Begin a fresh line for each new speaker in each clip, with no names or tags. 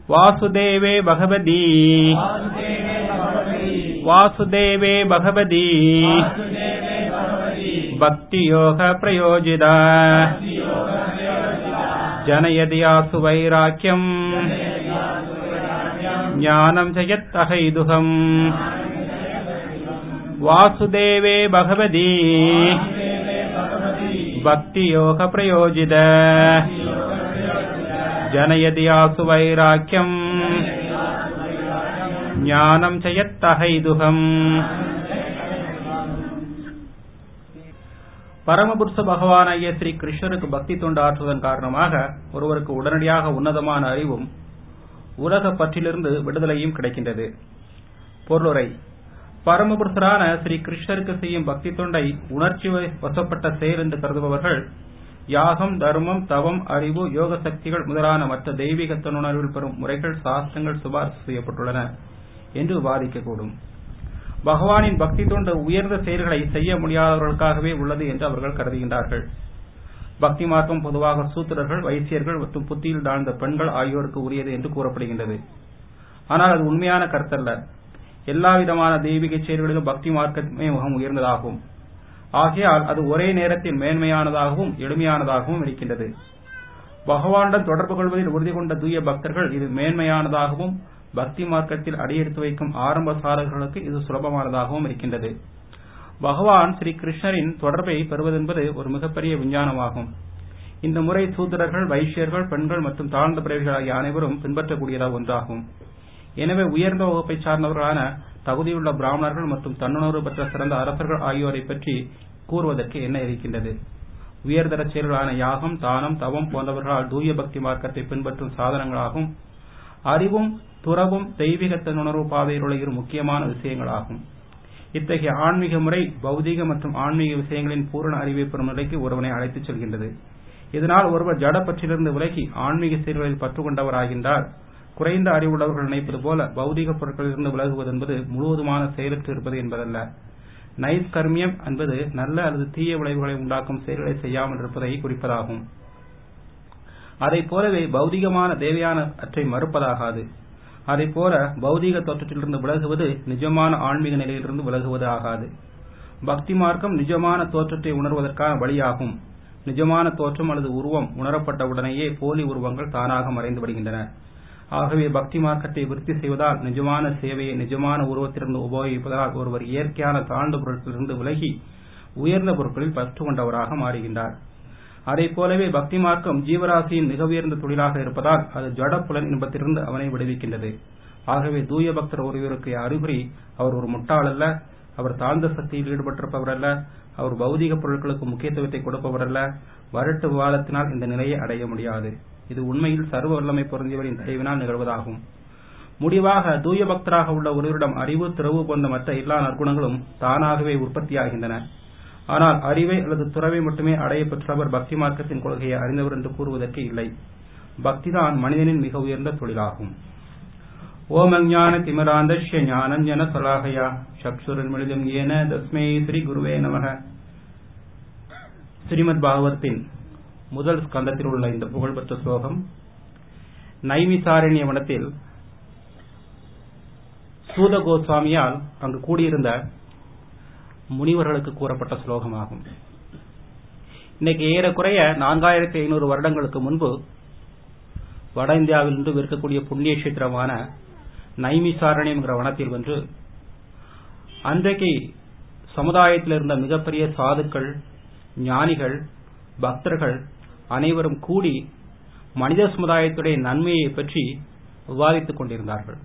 वासुदेवे भगवती वासुदेवे भगवती भक्तियोगप्रयोजिता जनयति आसु वैराग्यम् ज्ञानम् च यत्तहैदुहम् वासुदेवे भगवती भक्तियोगप्रयोजित जनयति आसु वैराग्यम् ஞானம் செய்யத்தகைதுகம் பரமபுருஷ பகவானாகிய ஸ்ரீ கிருஷ்ணருக்கு பக்தி தொண்டு ஆற்றுவதன் காரணமாக ஒருவருக்கு உடனடியாக உன்னதமான அறிவும் உலக பற்றிலிருந்து விடுதலையும் கிடைக்கின்றது பொருளுரை பரமபுருஷரான ஸ்ரீ கிருஷ்ணருக்கு செய்யும் பக்தி தொண்டை உணர்ச்சி வசப்பட்ட செயல் என்று கருதுபவர்கள் யாகம் தர்மம் தவம் அறிவு யோக சக்திகள் முதலான மற்ற தெய்வீக தன்னுணர்வில் பெறும் முறைகள் சாஸ்திரங்கள் சிபாரிசு செய்யப்பட்டுள்ளன என்று வாதிக்கக்கூடும் பகவானின் பக்தி தொண்டு உயர்ந்த செயல்களை செய்ய முடியாதவர்களுக்காகவே உள்ளது என்று அவர்கள் கருதுகின்றார்கள் பக்தி மார்க்கம் பொதுவாக சூத்திரர்கள் வைசியர்கள் மற்றும் புத்தியில் தாழ்ந்த பெண்கள் ஆகியோருக்கு உரியது என்று கூறப்படுகின்றது ஆனால் அது உண்மையான கருத்தல்ல எல்லா விதமான தெய்வீக செயல்களிலும் பக்தி மார்க்கமே மிகவும் உயர்ந்ததாகும் ஆகையால் அது ஒரே நேரத்தில் மேன்மையானதாகவும் எளிமையானதாகவும் இருக்கின்றது பகவானுடன் தொடர்பு கொள்வதில் உறுதி கொண்ட தூய பக்தர்கள் இது மேன்மையானதாகவும் பக்தி மார்க்கத்தில் அடியெடுத்து வைக்கும் ஆரம்ப சாதகர்களுக்கு இது சுலபமானதாகவும் இருக்கின்றது பகவான் ஸ்ரீ கிருஷ்ணரின் தொடர்பை பெறுவதென்பது ஒரு மிகப்பெரிய விஞ்ஞானமாகும் இந்த முறை சூத்திரர்கள் வைஷ்யர்கள் பெண்கள் மற்றும் தாழ்ந்த பிறவிகள் ஆகிய அனைவரும் பின்பற்றக்கூடியதாக ஒன்றாகும் எனவே உயர்ந்த வகுப்பை சார்ந்தவர்களான தகுதியுள்ள பிராமணர்கள் மற்றும் தன்னுணர்வு பெற்ற சிறந்த அரசர்கள் ஆகியோரை பற்றி கூறுவதற்கு என்ன இருக்கின்றது உயர்தர செயல்களான யாகம் தானம் தவம் போன்றவர்களால் தூய பக்தி மார்க்கத்தை பின்பற்றும் சாதனங்களாகும் அறிவும் துறவும் தெய்வீக தன்னுணர்வு பாதையில் உள்ள இரு முக்கியமான விஷயங்களாகும் இத்தகைய ஆன்மீக முறை பௌதீக மற்றும் ஆன்மீக விஷயங்களின் பூரண அறிவை பெறும் நிலைக்கு ஒருவனை அழைத்துச் செல்கின்றது இதனால் ஒருவர் ஜட பற்றிலிருந்து விலகி ஆன்மீக செயல்களில் பற்று கொண்டவராகின்றார் குறைந்த அறிவுள்ளவர்கள் நினைப்பது போல பௌதிக பொருட்களிலிருந்து விலகுவது என்பது முழுவதுமான செயலற்று இருப்பது என்பதல்ல நைஸ்கர்மியம் என்பது நல்ல அல்லது தீய விளைவுகளை உண்டாக்கும் செயல்களை செய்யாமல் இருப்பதை குறிப்பதாகும் அதை போலவே பௌதிகமான தேவையான அற்றை மறுப்பதாகாது அதை போல பௌதீக தோற்றத்திலிருந்து விலகுவது நிஜமான ஆன்மீக நிலையிலிருந்து விலகுவது ஆகாது பக்தி மார்க்கம் நிஜமான தோற்றத்தை உணர்வதற்கான வழியாகும் நிஜமான தோற்றம் அல்லது உருவம் உணரப்பட்டவுடனேயே போலி உருவங்கள் தானாக மறைந்து விடுகின்றன ஆகவே பக்தி மார்க்கத்தை விருத்தி செய்வதால் நிஜமான சேவையை நிஜமான உருவத்திலிருந்து உபயோகிப்பதால் ஒருவர் இயற்கையான தாழ்ந்த பொருட்களிலிருந்து விலகி உயர்ந்த பொருட்களில் பற்று கொண்டவராக மாறுகின்றார் அதை போலவே பக்தி மார்க்கம் ஜீவராசியின் மிக உயர்ந்த தொழிலாக இருப்பதால் அது ஜட புலன் இன்பத்திலிருந்து அவனை விடுவிக்கின்றது ஆகவே தூய பக்தர் ஒருவருக்கு அறிகுறி அவர் ஒரு முட்டாள் அல்ல அவர் தாழ்ந்த சக்தியில் ஈடுபட்டிருப்பவர் அல்ல அவர் பௌதிக பொருட்களுக்கு முக்கியத்துவத்தை கொடுப்பவர் அல்ல வரட்டு விவாதத்தினால் இந்த நிலையை அடைய முடியாது இது உண்மையில் சர்வ வல்லமை பொருந்தியவரின் தயவினால் நிகழ்வதாகும் முடிவாக தூய பக்தராக உள்ள ஒருவரிடம் அறிவு திறவு போன்ற மற்ற எல்லா நற்குணங்களும் தானாகவே உற்பத்தியாகின்றன ஆனால் அறிவை அல்லது துறவை மட்டுமே அடைய பெற்றவர் பக்தி மார்க்கத்தின் கொள்கையை அறிந்தவர் என்று கூறுவதற்கு இல்லை பக்திதான் மனிதனின் மிக உயர்ந்த தொழிலாகும் ஓம் அஞ்ஞான திமராந்தஷ்ய ஞானஞ்சன சலாகயா சக்ஷுரன்மிழிதம் ஏன தஸ்மை ஸ்ரீ குருவே நமக ஸ்ரீமத் பாகவத்தின் முதல் ஸ்கந்தத்தில் உள்ள இந்த புகழ்பெற்ற ஸ்லோகம் நைமிசாரண்ய வனத்தில் சூத கோஸ்வாமியால் அங்கு கூடியிருந்த முனிவர்களுக்கு கூறப்பட்ட ஸ்லோகமாகும் இன்னைக்கு ஏறக்குறைய நான்காயிரத்தி ஐநூறு வருடங்களுக்கு முன்பு வட இந்தியாவிலிருந்து இருக்கக்கூடிய புண்ணிய கஷேத்திரமான நைமிசாரண்யம் என்கிற வனத்தில் வென்று அன்றைக்கு சமுதாயத்தில் இருந்த மிகப்பெரிய சாதுக்கள் ஞானிகள் பக்தர்கள் அனைவரும் கூடி மனித சமுதாயத்துடைய நன்மையை பற்றி விவாதித்துக் கொண்டிருந்தார்கள்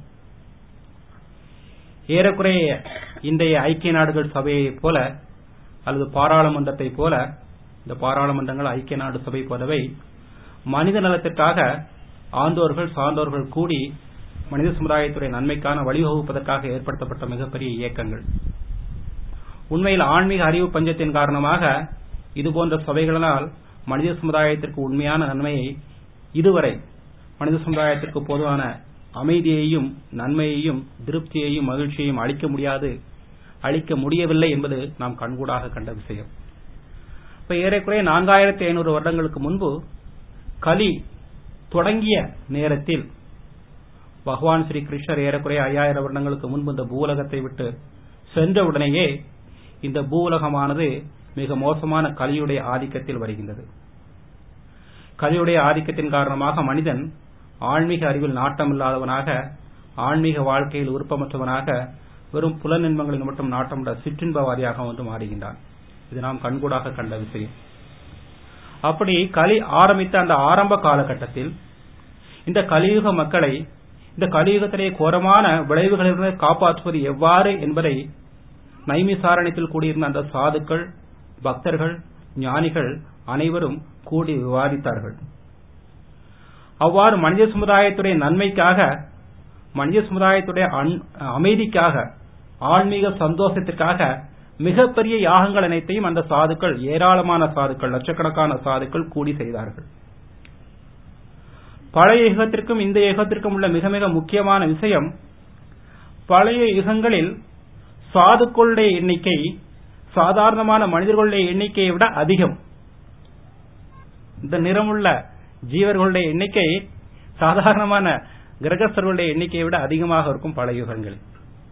ஏறக்குறைய இன்றைய ஐக்கிய நாடுகள் சபையைப் போல அல்லது பாராளுமன்றத்தை போல இந்த பாராளுமன்றங்கள் ஐக்கிய நாடு சபை போலவை மனித நலத்திற்காக ஆண்டோர்கள் சார்ந்தோர்கள் கூடி மனித சமுதாயத்துடைய நன்மைக்கான வழிவகுப்பதற்காக ஏற்படுத்தப்பட்ட மிகப்பெரிய இயக்கங்கள் உண்மையில் ஆன்மீக அறிவு பஞ்சத்தின் காரணமாக இதுபோன்ற சபைகளினால் மனித சமுதாயத்திற்கு உண்மையான நன்மையை இதுவரை மனித சமுதாயத்திற்கு பொதுவான அமைதியையும் நன்மையையும் திருப்தியையும் மகிழ்ச்சியையும் அளிக்க முடியாது அளிக்க முடியவில்லை என்பது நாம் கண்கூடாக கண்ட விஷயம் இப்ப ஏறக்குறைய நான்காயிரத்தி ஐநூறு வருடங்களுக்கு முன்பு கலி தொடங்கிய நேரத்தில் பகவான் ஸ்ரீ கிருஷ்ணர் ஏறக்குறைய ஐயாயிரம் வருடங்களுக்கு முன்பு இந்த பூலகத்தை விட்டு சென்ற உடனேயே இந்த பூலகமானது மிக மோசமான கலியுடைய ஆதிக்கத்தில் வருகின்றது கலியுடைய ஆதிக்கத்தின் காரணமாக மனிதன் ஆன்மீக அறிவில் நாட்டமில்லாதவனாக ஆன்மீக வாழ்க்கையில் விருப்பமற்றவனாக வெறும் புலனின்பங்களில் மட்டும் நாட்டமுள்ள சிற்றின்பவாதியாக வந்து மாறுகின்றான் இது நாம் கண்கூடாக கண்ட விஷயம் அப்படி கலி ஆரம்பித்த அந்த ஆரம்ப காலகட்டத்தில் இந்த கலியுக மக்களை இந்த கலியுகத்திலே கோரமான விளைவுகளிலிருந்து காப்பாற்றுவது எவ்வாறு என்பதை நைமிசாரணத்தில் கூடியிருந்த அந்த சாதுக்கள் பக்தர்கள் ஞானிகள் அனைவரும் கூடி விவாதித்தார்கள் அவ்வாறு மனித சமுதாயத்துடைய நன்மைக்காக மனித சமுதாயத்துடைய அமைதிக்காக ஆன்மீக சந்தோஷத்திற்காக மிகப்பெரிய யாகங்கள் அனைத்தையும் அந்த சாதுக்கள் ஏராளமான சாதுக்கள் லட்சக்கணக்கான சாதுக்கள் கூடி செய்தார்கள் பழைய யுகத்திற்கும் இந்த யுகத்திற்கும் உள்ள மிக மிக முக்கியமான விஷயம் பழைய யுகங்களில் சாதுக்களுடைய எண்ணிக்கை சாதாரணமான மனிதர்களுடைய எண்ணிக்கையை விட அதிகம் இந்த நிறமுள்ள ஜீவர்களுடைய எண்ணிக்கை சாதாரணமான கிரகஸ்தர்களுடைய எண்ணிக்கையை விட அதிகமாக இருக்கும் பல யுகங்களில்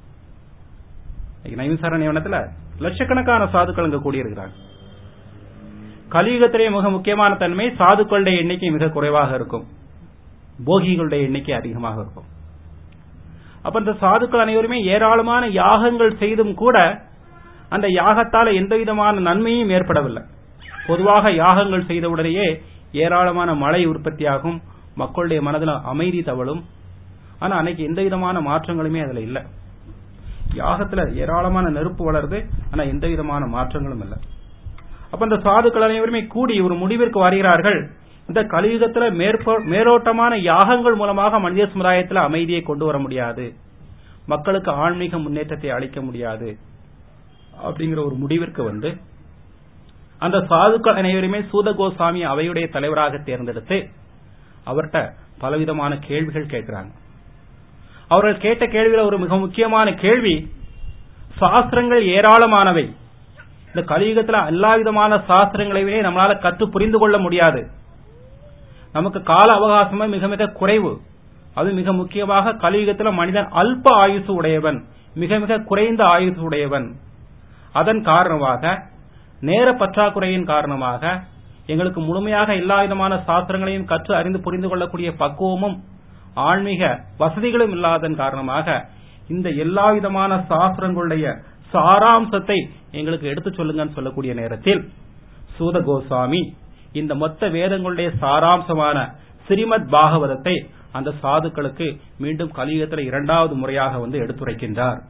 நைமிசார நியமனத்துல லட்சக்கணக்கான சாதுக்கள் அங்கு கூடியிருக்கிறாங்க கலியுகத்திலே மிக முக்கியமான தன்மை சாதுக்களுடைய எண்ணிக்கை மிக குறைவாக இருக்கும் போகிகளுடைய எண்ணிக்கை அதிகமாக இருக்கும் அப்ப இந்த சாதுக்கள் அனைவருமே ஏராளமான யாகங்கள் செய்தும் கூட அந்த யாகத்தால எந்த விதமான நன்மையும் ஏற்படவில்லை பொதுவாக யாகங்கள் செய்தவுடனேயே ஏராளமான மழை உற்பத்தியாகும் மக்களுடைய மனதில் அமைதி தவழும் ஆனா அன்னைக்கு எந்த விதமான மாற்றங்களுமே அதுல இல்ல யாகத்துல ஏராளமான நெருப்பு வளருது ஆனா எந்த விதமான மாற்றங்களும் இல்ல அப்ப இந்த சாதுக்கள் அனைவருமே கூடி ஒரு முடிவிற்கு வருகிறார்கள் இந்த கலியுகத்துல மேலோட்டமான யாகங்கள் மூலமாக மனித சமுதாயத்தில் அமைதியை கொண்டு வர முடியாது மக்களுக்கு ஆன்மீக முன்னேற்றத்தை அளிக்க முடியாது அப்படிங்கிற ஒரு முடிவிற்கு வந்து அந்த சாதுக்கள் அனைவருமே சூத கோசாமி அவையுடைய தலைவராக தேர்ந்தெடுத்து அவர்கிட்ட பலவிதமான கேள்விகள் கேட்கிறாங்க அவர்கள் கேட்ட கேள்வியில ஒரு மிக முக்கியமான கேள்வி சாஸ்திரங்கள் ஏராளமானவை இந்த கலியுகத்துல எல்லா விதமான சாஸ்திரங்களையே நம்மளால கற்று புரிந்து கொள்ள முடியாது நமக்கு கால அவகாசமே மிக மிக குறைவு அது மிக முக்கியமாக கலியுகத்தில் மனிதன் அல்ப ஆயுசு உடையவன் மிக மிக குறைந்த ஆயுசு உடையவன் அதன் காரணமாக நேர பற்றாக்குறையின் காரணமாக எங்களுக்கு முழுமையாக எல்லா விதமான சாஸ்திரங்களையும் கற்று அறிந்து புரிந்து கொள்ளக்கூடிய பக்குவமும் ஆன்மீக வசதிகளும் இல்லாதன் காரணமாக இந்த எல்லா விதமான சாஸ்திரங்களுடைய சாராம்சத்தை எங்களுக்கு எடுத்துச் சொல்லுங்கன்னு சொல்லக்கூடிய நேரத்தில் சூத கோசாமி இந்த மொத்த வேதங்களுடைய சாராம்சமான ஸ்ரீமத் பாகவதத்தை அந்த சாதுக்களுக்கு மீண்டும் கலியுகத்தில் இரண்டாவது முறையாக வந்து எடுத்துரைக்கின்றார்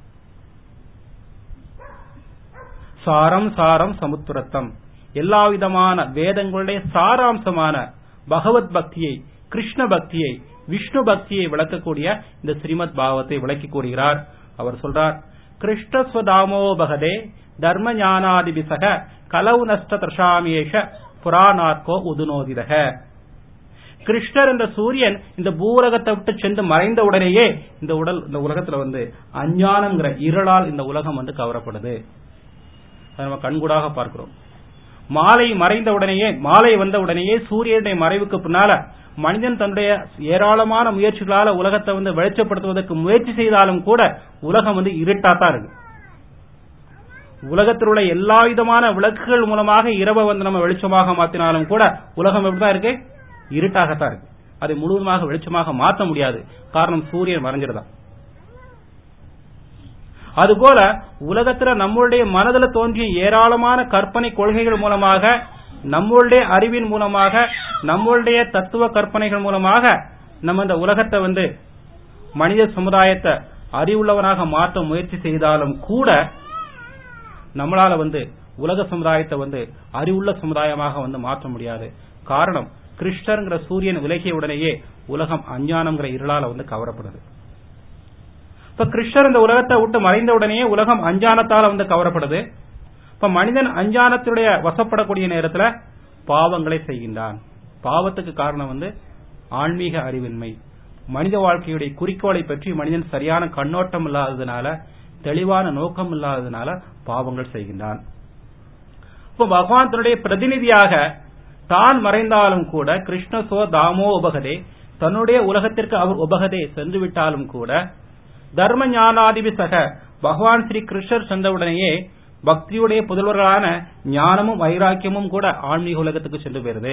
சாரம் சாரம் சமுத்திரத்தம் எல்லா விதமான வேதங்களுடைய சாராம்சமான பகவத் பக்தியை கிருஷ்ண பக்தியை விஷ்ணு பக்தியை விளக்கக்கூடிய இந்த ஸ்ரீமத் பாகவத்தை விளக்கி கூறுகிறார் அவர் சொல்றார் கிருஷ்ணஸ்வதாமோ பகதே தர்ம ஞானாதிபிசக கலவு நஷ்ட திரஷாமேஷ புராணார்க்கோ உதுனோதிதக கிருஷ்ணர் என்ற சூரியன் இந்த பூரகத்தை விட்டு சென்று மறைந்த உடனேயே இந்த உடல் இந்த உலகத்துல வந்து அஞ்ஞானம்ங்கிற இருளால் இந்த உலகம் வந்து கவரப்படுது அதை நம்ம கண்கூடாக பார்க்கிறோம் மாலை மறைந்த உடனேயே மாலை வந்த உடனேயே சூரியனுடைய மறைவுக்கு பின்னால மனிதன் தன்னுடைய ஏராளமான முயற்சிகளால உலகத்தை வந்து வெளிச்சப்படுத்துவதற்கு முயற்சி செய்தாலும் கூட உலகம் வந்து இருட்டாத்தான் இருக்கு உலகத்தில் உள்ள எல்லா விதமான விளக்குகள் மூலமாக இரவை வந்து நம்ம வெளிச்சமாக மாத்தினாலும் கூட உலகம் எப்படிதான் இருக்கு இருட்டாகத்தான் இருக்கு அதை முழுவதுமாக வெளிச்சமாக மாற்ற முடியாது காரணம் சூரியன் மறைஞ்சிருதா அதுபோல உலகத்துல நம்மளுடைய மனதில் தோன்றிய ஏராளமான கற்பனை கொள்கைகள் மூலமாக நம்மளுடைய அறிவின் மூலமாக நம்மளுடைய தத்துவ கற்பனைகள் மூலமாக நம்ம இந்த உலகத்தை வந்து மனித சமுதாயத்தை அறிவுள்ளவனாக மாற்ற முயற்சி செய்தாலும் கூட நம்மளால வந்து உலக சமுதாயத்தை வந்து அறிவுள்ள சமுதாயமாக வந்து மாற்ற முடியாது காரணம் கிருஷ்ணர்ங்கிற சூரியன் விலகிய உடனேயே உலகம் அஞ்ஞானம்ங்கிற இருளால வந்து கவரப்படுது இப்ப கிருஷ்ணர் இந்த உலகத்தை விட்டு மறைந்த உடனே உலகம் அஞ்ஞானத்தால வந்து கவரப்படுது இப்ப மனிதன் அஞ்ஞானத்துடைய வசப்படக்கூடிய நேரத்துல பாவங்களை செய்கின்றான் பாவத்துக்கு காரணம் வந்து ஆன்மீக அறிவின்மை மனித வாழ்க்கையுடைய குறிக்கோளை பற்றி மனிதன் சரியான கண்ணோட்டம் இல்லாததுனால தெளிவான நோக்கம் இல்லாததுனால பாவங்கள் செய்கின்றான் இப்ப பகவான் தன்னுடைய பிரதிநிதியாக தான் மறைந்தாலும் கூட கிருஷ்ண சோ தாமோ உபகதே தன்னுடைய உலகத்திற்கு அவர் உபகதே சென்று விட்டாலும் கூட தர்ம ஞானாதிபி சக பகவான் ஸ்ரீ கிருஷ்ணர் சென்றவுடனேயே பக்தியுடைய புதல்வர்களான ஞானமும் வைராக்கியமும் கூட ஆன்மீக உலகத்துக்கு சென்று போயிருது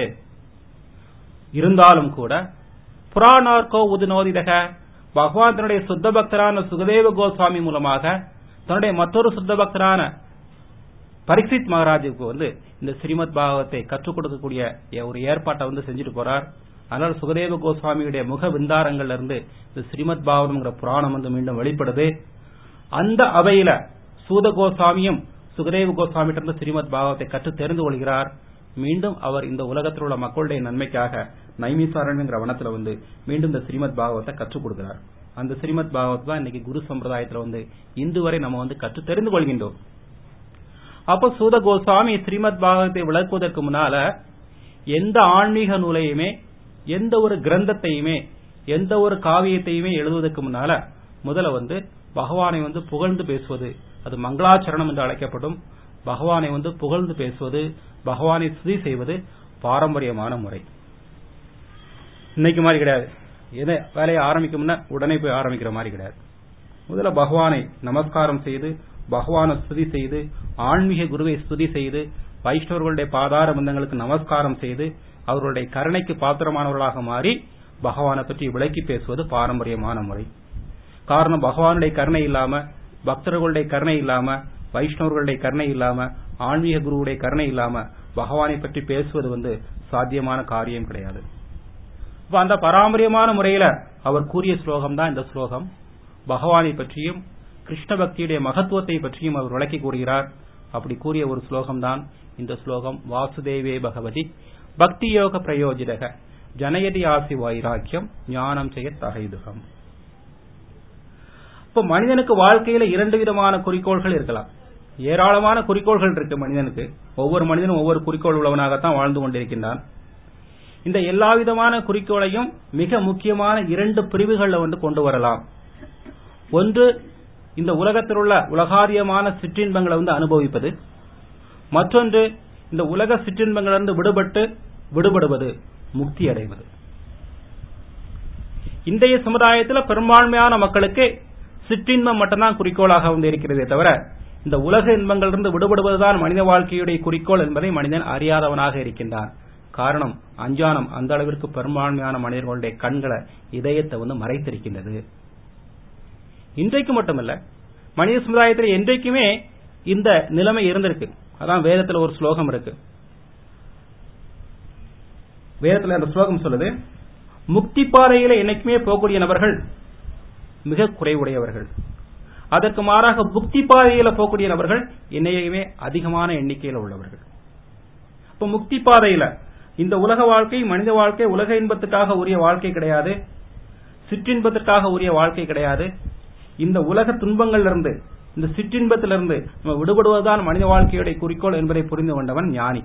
இருந்தாலும் கூட புராணார்கோ உதுநோதிதக பகவான் தன்னுடைய சுத்த பக்தரான சுகதேவ கோஸ்வாமி மூலமாக தன்னுடைய மற்றொரு சுத்த பக்தரான பரீட்சித் மகாராஜுக்கு வந்து இந்த ஸ்ரீமத் பாகவத்தை கற்றுக் கொடுக்கக்கூடிய ஒரு ஏற்பாட்டை வந்து செஞ்சுட்டு போறார் அதனால சுகதேவ கோஸ்வாமியுடைய முக விந்தாரங்கள்ல இருந்து இந்த ஸ்ரீமத் பாகவதம்ங்கிற புராணம் வந்து மீண்டும் வெளிப்படுது அந்த அவையில சூத கோஸ்வாமியும் சுகதேவ கோஸ்வாமியிட்ட இருந்து ஸ்ரீமத் பாகவத்தை கற்று தெரிந்து கொள்கிறார் மீண்டும் அவர் இந்த உலகத்தில் உள்ள மக்களுடைய நன்மைக்காக நைமிசாரண்யங்கிற வனத்துல வந்து மீண்டும் இந்த ஸ்ரீமத் பாகவத்தை கற்றுக் கொடுக்கிறார் அந்த ஸ்ரீமத் பாகவத் தான் இன்னைக்கு குரு சம்பிரதாயத்துல வந்து இன்று வரை நம்ம வந்து கற்று தெரிந்து கொள்கின்றோம் அப்ப சூத கோஸ்வாமி ஸ்ரீமத் பாகவத்தை விளக்குவதற்கு முன்னால எந்த ஆன்மீக நூலையுமே எந்த ஒரு கிரந்தத்தையுமே எந்த ஒரு காவியத்தையுமே எழுதுவதற்கு முன்னால முதல்ல வந்து பகவானை வந்து புகழ்ந்து பேசுவது அது மங்களாச்சரணம் என்று அழைக்கப்படும் பகவானை வந்து புகழ்ந்து பேசுவது பகவானை ஸ்துதி செய்வது பாரம்பரியமான முறை இன்னைக்கு மாதிரி கிடையாது எதை வேலையை ஆரம்பிக்கும்னா உடனே போய் ஆரம்பிக்கிற மாதிரி கிடையாது முதல்ல பகவானை நமஸ்காரம் செய்து பகவானை ஸ்துதி செய்து ஆன்மீக குருவை ஸ்துதி செய்து வைஷ்ணவர்களுடைய பாதார பந்தங்களுக்கு நமஸ்காரம் செய்து அவர்களுடைய கருணைக்கு பாத்திரமானவர்களாக மாறி பகவானை பற்றி விளக்கி பேசுவது பாரம்பரியமான முறை காரணம் பகவானுடைய கருணை இல்லாம பக்தர்களுடைய கருணை இல்லாம வைஷ்ணவர்களுடைய கருணை இல்லாம ஆன்மீக குருவுடைய கருணை இல்லாம பகவானை பற்றி பேசுவது வந்து சாத்தியமான காரியம் கிடையாது இப்ப அந்த பாரம்பரியமான முறையில அவர் கூறிய ஸ்லோகம் தான் இந்த ஸ்லோகம் பகவானை பற்றியும் கிருஷ்ண பக்தியுடைய மகத்துவத்தை பற்றியும் அவர் விளக்கி கூறுகிறார் அப்படி கூறிய ஒரு ஸ்லோகம் தான் இந்த ஸ்லோகம் வாசுதேவே பகவதி பக்தி யோக பிரயோஜிதக ஜனயதி ஆசி வைராக்கியம் ஞானம் செய்ய தகைதுகம் இப்ப மனிதனுக்கு வாழ்க்கையில இரண்டு விதமான குறிக்கோள்கள் இருக்கலாம் ஏராளமான குறிக்கோள்கள் இருக்கு மனிதனுக்கு ஒவ்வொரு மனிதனும் ஒவ்வொரு குறிக்கோள் உள்ளவனாகத்தான் வாழ்ந்து கொண்டிருக்கின்றான் இந்த எல்லா விதமான குறிக்கோளையும் மிக முக்கியமான இரண்டு பிரிவுகளில் வந்து கொண்டு வரலாம் ஒன்று இந்த உலகத்தில் உள்ள உலகாரியமான சிற்றின்பங்களை வந்து அனுபவிப்பது மற்றொன்று இந்த உலக சிற்றின்பங்களிலிருந்து விடுபட்டு விடுபடுவது முக்தி அடைவது இன்றைய சமுதாயத்தில் பெரும்பான்மையான மக்களுக்கு சிற்றின்பம் மட்டும்தான் குறிக்கோளாக வந்து இருக்கிறதே தவிர இந்த உலக இன்பங்களிலிருந்து விடுபடுவதுதான் மனித வாழ்க்கையுடைய குறிக்கோள் என்பதை மனிதன் அறியாதவனாக இருக்கின்றான் காரணம் அஞ்ஞானம் அந்த அளவிற்கு பெரும்பான்மையான மனிதர்களுடைய கண்களை இதயத்தை வந்து மறைத்திருக்கின்றது இன்றைக்கு மட்டுமல்ல மனித சமுதாயத்தில் என்றைக்குமே இந்த நிலைமை இருந்திருக்கு அதான் வேதத்துல ஒரு ஸ்லோகம் இருக்கு வேதத்துல அந்த ஸ்லோகம் சொல்லுது முக்தி பாதையில என்னைக்குமே போகக்கூடிய நபர்கள் மிக குறைவுடையவர்கள் அதற்கு மாறாக புக்தி பாதையில போகக்கூடிய நபர்கள் என்னையுமே அதிகமான எண்ணிக்கையில் உள்ளவர்கள் இப்ப முக்தி பாதையில இந்த உலக வாழ்க்கை மனித வாழ்க்கை உலக இன்பத்துக்காக உரிய வாழ்க்கை கிடையாது சிற்றின்பத்திற்காக உரிய வாழ்க்கை கிடையாது இந்த உலக துன்பங்களிலிருந்து இந்த சிற்றின்பத்திலிருந்து நம்ம விடுபடுவதுதான் மனித வாழ்க்கையுடைய குறிக்கோள் என்பதை புரிந்து கொண்டவன் ஞானி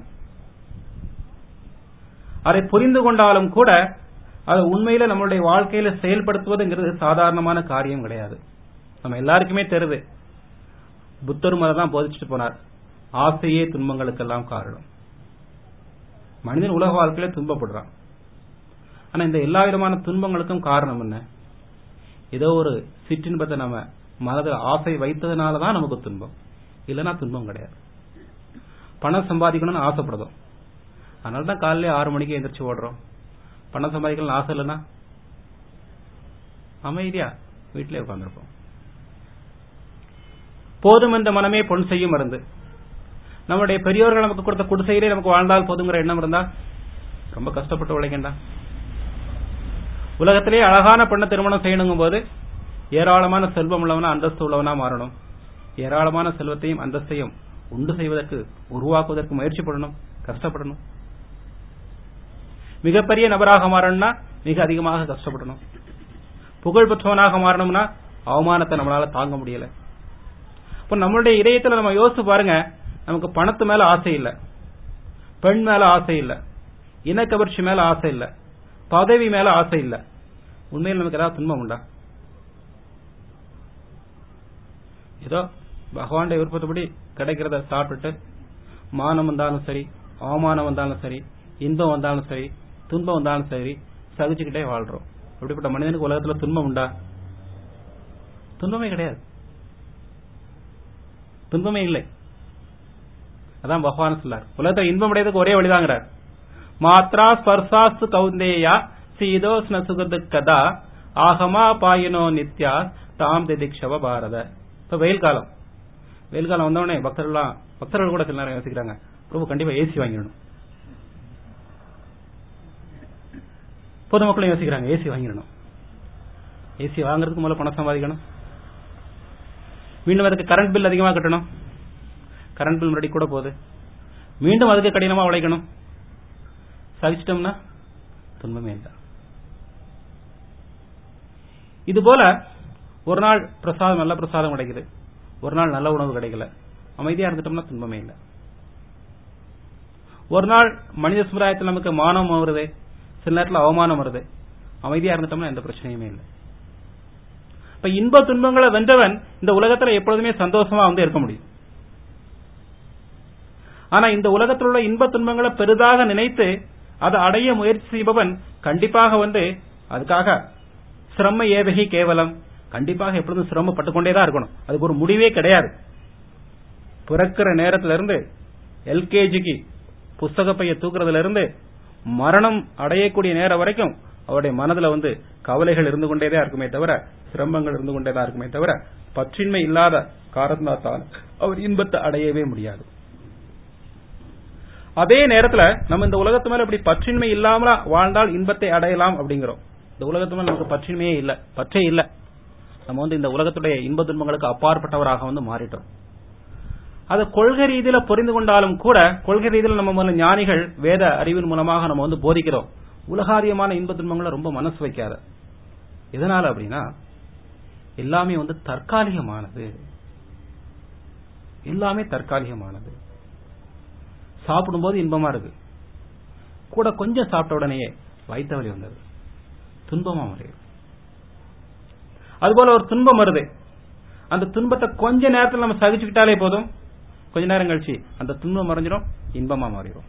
அதை புரிந்து கொண்டாலும் கூட அது உண்மையில நம்மளுடைய வாழ்க்கையில செயல்படுத்துவதுங்கிறது சாதாரணமான காரியம் கிடையாது நம்ம எல்லாருக்குமே தெரியுது புத்தரும் அதை தான் போதிச்சுட்டு போனார் ஆசையே துன்பங்களுக்கெல்லாம் காரணம் மனிதன் உலக வாழ்க்கையில துன்பப்படுறான் ஆனா இந்த எல்லா விதமான துன்பங்களுக்கும் காரணம் என்ன ஏதோ ஒரு சிற்றின்பத்தை நம்ம மனதில் ஆசை வைத்ததுனாலதான் நமக்கு துன்பம் இல்லைன்னா துன்பம் கிடையாது பணம் சம்பாதிக்கணும்னு ஆசைப்படுதோம் அதனால தான் காலையில ஆறு மணிக்கு எந்திரிச்சு ஓடுறோம் பணம் சம்பாதிக்கணும்னு ஆசை இல்லைன்னா அமைதியா வீட்டிலே உட்காந்துருப்போம் போதும் என்ற மனமே பொன் செய்யும் மருந்து நம்முடைய பெரியோர்கள் நமக்கு கொடுத்த குடிசையிலே நமக்கு வாழ்ந்தால் போதுங்கிற எண்ணம் இருந்தா ரொம்ப கஷ்டப்பட்டு உழைக்கண்டா உலகத்திலே அழகான பெண்ணை திருமணம் செய்யணுங்கும் போது ஏராளமான செல்வம் உள்ளவனா அந்தஸ்து உள்ளவனா மாறணும் ஏராளமான செல்வத்தையும் அந்தஸ்தையும் உண்டு செய்வதற்கு உருவாக்குவதற்கு முயற்சி பண்ணணும் கஷ்டப்படணும் மிகப்பெரிய நபராக மாறணும்னா மிக அதிகமாக கஷ்டப்படணும் புகழ் பெற்றவனாக மாறணும்னா அவமானத்தை நம்மளால தாங்க முடியல இப்ப நம்மளுடைய இதயத்துல நம்ம யோசிச்சு பாருங்க நமக்கு பணத்து மேல ஆசை இல்ல பெண் மேல ஆசை இல்ல இனக்கவர்ச்சி மேல ஆசை இல்ல பதவி மேல ஆசை இல்ல உண்மையில் நமக்கு ஏதாவது துன்பம் உண்டா ஏதோ பகவானுடைய விருப்பத்தபடி கிடைக்கிறத சாப்பிட்டுட்டு மானம் வந்தாலும் சரி அவமானம் வந்தாலும் சரி இன்பம் வந்தாலும் சரி துன்பம் வந்தாலும் சரி சகிச்சுக்கிட்டே வாழ்றோம் அப்படிப்பட்ட மனிதனுக்கு உலகத்துல துன்பம் உண்டா துன்பமே கிடையாது துன்பமே இல்லை அதான் பகவான் சொல்லார் உலகத்துல இன்பம் அடையதுக்கு ஒரே வழிதாங்கிறார் மாத்ரா ஸ்பர்சாஸ்து கௌந்தேயா சீதோஸ்ன சுகது கதா ஆகமா பாயினோ நித்யா தாம் திதிக்ஷவ பாரத இப்ப வெயில் காலம் வெயில் காலம் வந்தவொடனே பக்தர்கள்லாம் பக்தர்கள் கூட சில நேரம் யோசிக்கிறாங்க பிரபு கண்டிப்பா ஏசி வாங்கிடணும் பொதுமக்களும் யோசிக்கிறாங்க ஏசி வாங்கிடணும் ஏசி வாங்குறதுக்கு முதல்ல பணம் சம்பாதிக்கணும் மீண்டும் அதுக்கு கரண்ட் பில் அதிகமாக கட்டணும் கரண்ட் பில் முன்னாடி கூட போகுது மீண்டும் அதுக்கு கடினமா உழைக்கணும் சகிச்சிட்டோம்னா துன்பமே இல்லை இது போல ஒரு நாள் பிரசாதம் நல்ல பிரசாதம் கிடைக்குது ஒரு நாள் நல்ல உணவு கிடைக்கல அமைதியா இருந்துட்டோம்னா துன்பமே இல்லை ஒரு நாள் மனித சமுதாயத்தில் நமக்கு மானம் வருது சில நேரத்தில் அவமானம் வருது அமைதியா இருந்துட்டோம்னா எந்த பிரச்சனையுமே இல்லை இப்ப இன்ப துன்பங்களை வென்றவன் இந்த உலகத்துல எப்பொழுதுமே சந்தோஷமா வந்து இருக்க முடியும் ஆனா இந்த உலகத்தில் உள்ள இன்ப துன்பங்களை பெரிதாக நினைத்து அதை அடைய முயற்சி செய்பவன் கண்டிப்பாக வந்து அதுக்காக சிரம ஏதகி கேவலம் கண்டிப்பாக எப்பொழுதும் சிரமப்பட்டு கொண்டேதான் இருக்கணும் அதுக்கு ஒரு முடிவே கிடையாது பிறக்கிற நேரத்துல இருந்து எல்கேஜிக்கு புஸ்தக பைய தூக்குறதுல இருந்து மரணம் அடையக்கூடிய நேரம் வரைக்கும் அவருடைய மனதுல வந்து கவலைகள் இருந்து கொண்டேதான் இருக்குமே தவிர சிரமங்கள் இருந்து கொண்டேதான் இருக்குமே தவிர பற்றின்மை இல்லாத காரணத்தால் அவர் இன்பத்தை அடையவே முடியாது அதே நேரத்துல நம்ம இந்த உலகத்து மேல இப்படி பற்றின்மை இல்லாமல வாழ்ந்தால் இன்பத்தை அடையலாம் அப்படிங்கிறோம் இந்த உலகத்து மேல நமக்கு பற்றின்மையே இல்ல பற்றே இல்ல நம்ம வந்து இந்த உலகத்துடைய இன்ப துன்பங்களுக்கு அப்பாற்பட்டவராக வந்து மாறிட்டோம் அதை கொள்கை ரீதியில புரிந்து கொண்டாலும் கூட கொள்கை ரீதியில நம்ம முதல்ல ஞானிகள் வேத அறிவின் மூலமாக நம்ம வந்து போதிக்கிறோம் உலகாரியமான இன்ப துன்பங்களை ரொம்ப மனசு வைக்காத எதனால அப்படின்னா எல்லாமே வந்து தற்காலிகமானது எல்லாமே தற்காலிகமானது சாப்பிடும்போது இன்பமா இருக்கு கூட கொஞ்சம் சாப்பிட்ட உடனேயே வயிற்று வலி வந்தது துன்பமா வருது அதுபோல ஒரு துன்பம் வருது அந்த துன்பத்தை கொஞ்ச நேரத்தில் நம்ம சகிச்சுக்கிட்டாலே போதும் கொஞ்ச நேரம் கழிச்சு அந்த துன்பம் மறைஞ்சிடும் இன்பமா மாறிடும்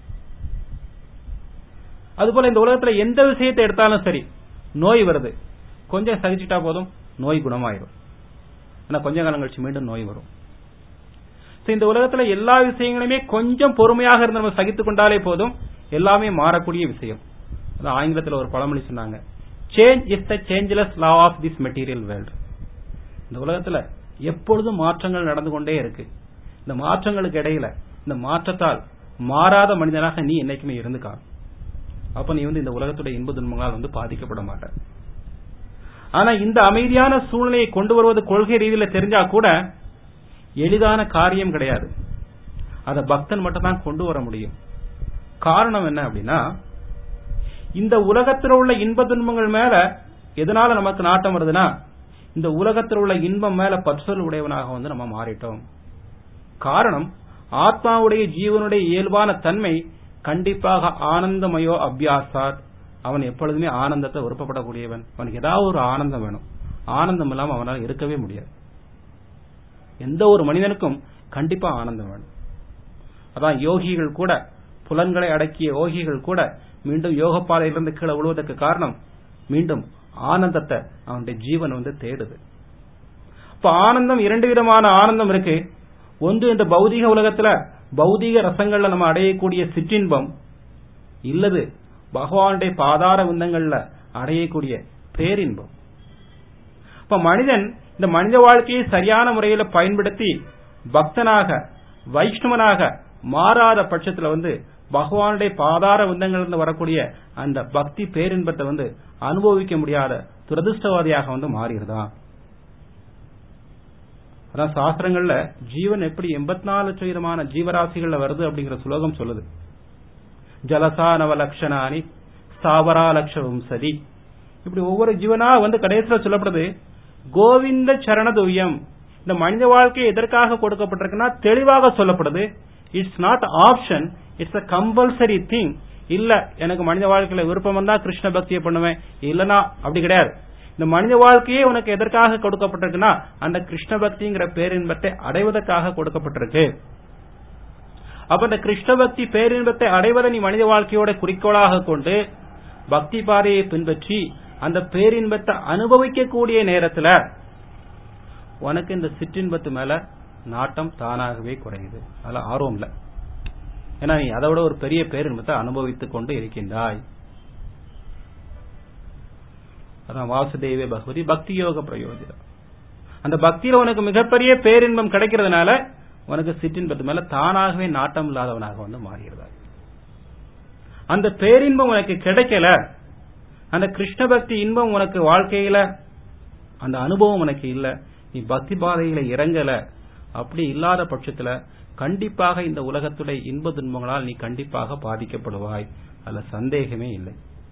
அதுபோல இந்த உலகத்துல எந்த விஷயத்தை எடுத்தாலும் சரி நோய் வருது கொஞ்சம் சகிச்சுட்டா போதும் நோய் குணமாயிரும் ஆனா கொஞ்ச காலம் கழிச்சு மீண்டும் நோய் வரும் இந்த உலகத்துல எல்லா விஷயங்களுமே கொஞ்சம் பொறுமையாக இருந்து நம்ம சகித்துக் கொண்டாலே போதும் எல்லாமே மாறக்கூடிய விஷயம் அதான் ஆங்கிலத்தில் ஒரு பழமொழி சொன்னாங்க change is the changeless law of this material world இந்த உலகத்துல எப்பொழுதும் மாற்றங்கள் நடந்து கொண்டே இருக்கு இந்த மாற்றங்களுக்கு இடையில இந்த மாற்றத்தால் மாறாத மனிதனாக நீ என்னைக்குமே இருந்துக்கா அப்ப நீ வந்து இந்த உலகத்துடைய இன்ப துன்பங்களால் வந்து பாதிக்கப்பட மாட்ட ஆனா இந்த அமைதியான சூழ்நிலையை கொண்டு வருவது கொள்கை ரீதியில தெரிஞ்சா கூட எளிதான காரியம் கிடையாது அத பக்தன் மட்டும் தான் கொண்டு வர முடியும் காரணம் என்ன அப்படின்னா இந்த உலகத்தில் உள்ள இன்ப துன்பங்கள் மேல எதனால நமக்கு நாட்டம் வருதுன்னா இந்த உலகத்தில் உள்ள இன்பம் மேல பற்றல் உடையவனாக வந்து நம்ம மாறிட்டோம் காரணம் ஆத்மாவுடைய ஜீவனுடைய இயல்பான தன்மை கண்டிப்பாக ஆனந்தமயோ அபியாசாத் அவன் எப்பொழுதுமே ஆனந்தத்தை விருப்பப்படக்கூடியவன் அவனுக்கு ஏதாவது ஒரு ஆனந்தம் வேணும் ஆனந்தம் இல்லாம அவனால் இருக்கவே முடியாது எந்த ஒரு மனிதனுக்கும் கண்டிப்பா ஆனந்தம் வேணும் அதான் யோகிகள் கூட புலன்களை அடக்கிய யோகிகள் கூட மீண்டும் யோக பாதையிலிருந்து கீழே விழுவதற்கு காரணம் மீண்டும் ஆனந்தத்தை அவனுடைய ஜீவன் வந்து தேடுது இப்ப ஆனந்தம் இரண்டு விதமான ஆனந்தம் இருக்கு ஒன்று இந்த பௌதிக உலகத்துல பௌதிக ரசங்கள்ல நம்ம அடையக்கூடிய சிற்றின்பம் இல்லது பகவானுடைய பாதார விந்தங்கள்ல அடையக்கூடிய பேரின்பம் இப்ப மனிதன் இந்த மனித வாழ்க்கையை சரியான முறையில பயன்படுத்தி பக்தனாக வைஷ்ணவனாக மாறாத பட்சத்துல வந்து பகவானுடைய பாதார விந்தங்களிலிருந்து வரக்கூடிய அந்த பக்தி பேரின்பத்தை வந்து அனுபவிக்க முடியாத துரதிருஷ்டவாதியாக வந்து மாறிடுதான் அதான் சாஸ்திரங்கள்ல ஜீவன் எப்படி எண்பத்தி நாலு லட்சம் விதமான ஜீவராசிகள்ல வருது அப்படிங்கிற சுலோகம் சொல்லுது ஜலசா நவ லட்சணானி ஸ்தாவரா லட்சம் சதி இப்படி ஒவ்வொரு ஜீவனா வந்து கடைசியில் சொல்லப்படுது கோவிந்த சரணதுயம் இந்த மனித வாழ்க்கை எதற்காக கொடுக்கப்பட்டிருக்குன்னா தெளிவாக சொல்லப்படுது it's not option it's a compulsory thing இல்ல எனக்கு மனித வாழ்க்கையில விருப்பம் வந்தா கிருஷ்ண பக்தியை பண்ணுவேன் இல்லனா அப்படி கிடையாது இந்த மனித வாழ்க்கையே உனக்கு எதற்காக கொடுக்கப்பட்டிருக்குன்னா அந்த கிருஷ்ண பக்திங்கிற பேரின்பத்தை அடைவதற்காக கொடுக்கப்பட்டிருக்கு அப்ப இந்த கிருஷ்ண பக்தி பேரின்பத்தை அடைவதை நீ மனித வாழ்க்கையோட குறிக்கோளாக கொண்டு பக்தி பாதையை பின்பற்றி அந்த பேரின்பத்தை அனுபவிக்கக்கூடிய நேரத்துல உனக்கு இந்த சிற்றின்பத்து மேல நாட்டம் தானாகவே குறையுது அதுல ஆர்வம் இல்ல ஏன்னா நீ அதை விட ஒரு பெரிய பேரின்பத்தை அனுபவித்துக் கொண்டு இருக்கின்றாய் அதான் வாசுதேவே பகவதி பக்தி யோக பிரயோஜனம் அந்த பக்தியில உனக்கு மிகப்பெரிய பேரின்பம் கிடைக்கிறதுனால உனக்கு சிற்றின்பத்து மேல தானாகவே நாட்டம் இல்லாதவனாக வந்து மாறுகிறதா அந்த பேரின்பம் உனக்கு கிடைக்கல அந்த கிருஷ்ண பக்தி இன்பம் உனக்கு வாழ்க்கையில அந்த அனுபவம் உனக்கு இல்ல நீ பக்தி பாதையில இறங்கல அப்படி இல்லாத பட்சத்துல கண்டிப்பாக இந்த உலகத்துடைய இன்ப துன்பங்களால் நீ கண்டிப்பாக பாதிக்கப்படுவாய் அதுல சந்தேகமே இல்லை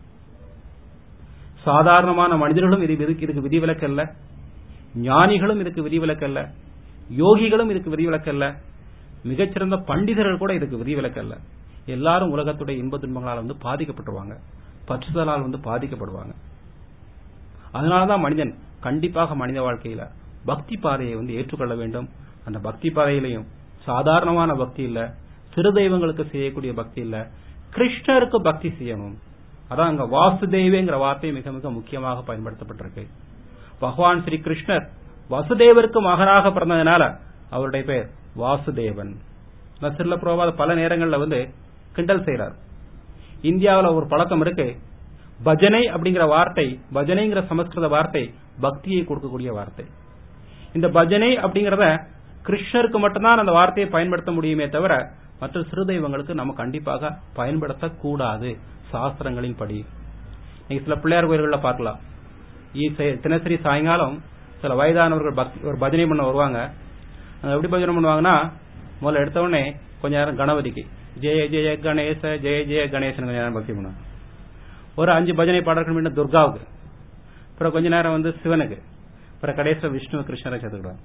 சாதாரணமான மனிதர்களும் இது இதுக்கு விதிவிலக்கல்ல ஞானிகளும் இதுக்கு விதிவிலக்கல்ல யோகிகளும் இதுக்கு விதிவிலக்கல்ல மிகச்சிறந்த பண்டிதர்கள் கூட இதுக்கு விதிவிலக்கல்ல எல்லாரும் உலகத்துடைய இன்ப துன்பங்களால் வந்து பாதிக்கப்பட்டுருவாங்க பற்றுதலால் வந்து பாதிக்கப்படுவாங்க அதனாலதான் மனிதன் கண்டிப்பாக மனித வாழ்க்கையில பக்தி பாதையை வந்து ஏற்றுக்கொள்ள வேண்டும் அந்த பக்தி பாதையிலையும் சாதாரணமான பக்தி இல்ல சிறு தெய்வங்களுக்கு செய்யக்கூடிய பக்தி இல்ல கிருஷ்ணருக்கு பக்தி செய்யணும் அதான் அங்க வாசுதேவேங்கிற வார்த்தை மிக மிக முக்கியமாக பயன்படுத்தப்பட்டிருக்கு பகவான் ஸ்ரீ கிருஷ்ணர் வசுதேவருக்கு மகனாக பிறந்ததுனால அவருடைய பெயர் வாசுதேவன் நசிர்ல புரோபாத பல நேரங்கள்ல வந்து கிண்டல் செய்யறார் இந்தியாவில் ஒரு பழக்கம் இருக்கு பஜனை அப்படிங்கிற வார்த்தை பஜனைங்கிற சமஸ்கிருத வார்த்தை பக்தியை கொடுக்கக்கூடிய வார்த்தை இந்த பஜனை அப்படிங்கறத கிருஷ்ணருக்கு மட்டும்தான் அந்த வார்த்தையை பயன்படுத்த முடியுமே தவிர மற்ற சிறு தெய்வங்களுக்கு நம்ம கண்டிப்பாக பயன்படுத்தக்கூடாது சாஸ்திரங்களின் படி நீங்க சில பிள்ளையார் கோயில்களில் பார்க்கலாம் தினசரி சாயங்காலம் சில வயதானவர்கள் ஒரு பஜனை பண்ண வருவாங்க எப்படி பஜனை பண்ணுவாங்கன்னா முதல்ல எடுத்த உடனே கொஞ்ச நேரம் கணபதிக்கு ஜெய ஜெய கணேச ஜெய ஜெய கணேசன் கொஞ்ச நேரம் பக்தி பண்ணுவாங்க ஒரு அஞ்சு பஜனை பாடல்கள் மீண்டும் துர்காவுக்கு அப்புறம் கொஞ்ச நேரம் வந்து சிவனுக்கு அப்புறம் கடைசியில் விஷ்ணு கிருஷ்ணரை சேர்த்துக்கிடுவாங்க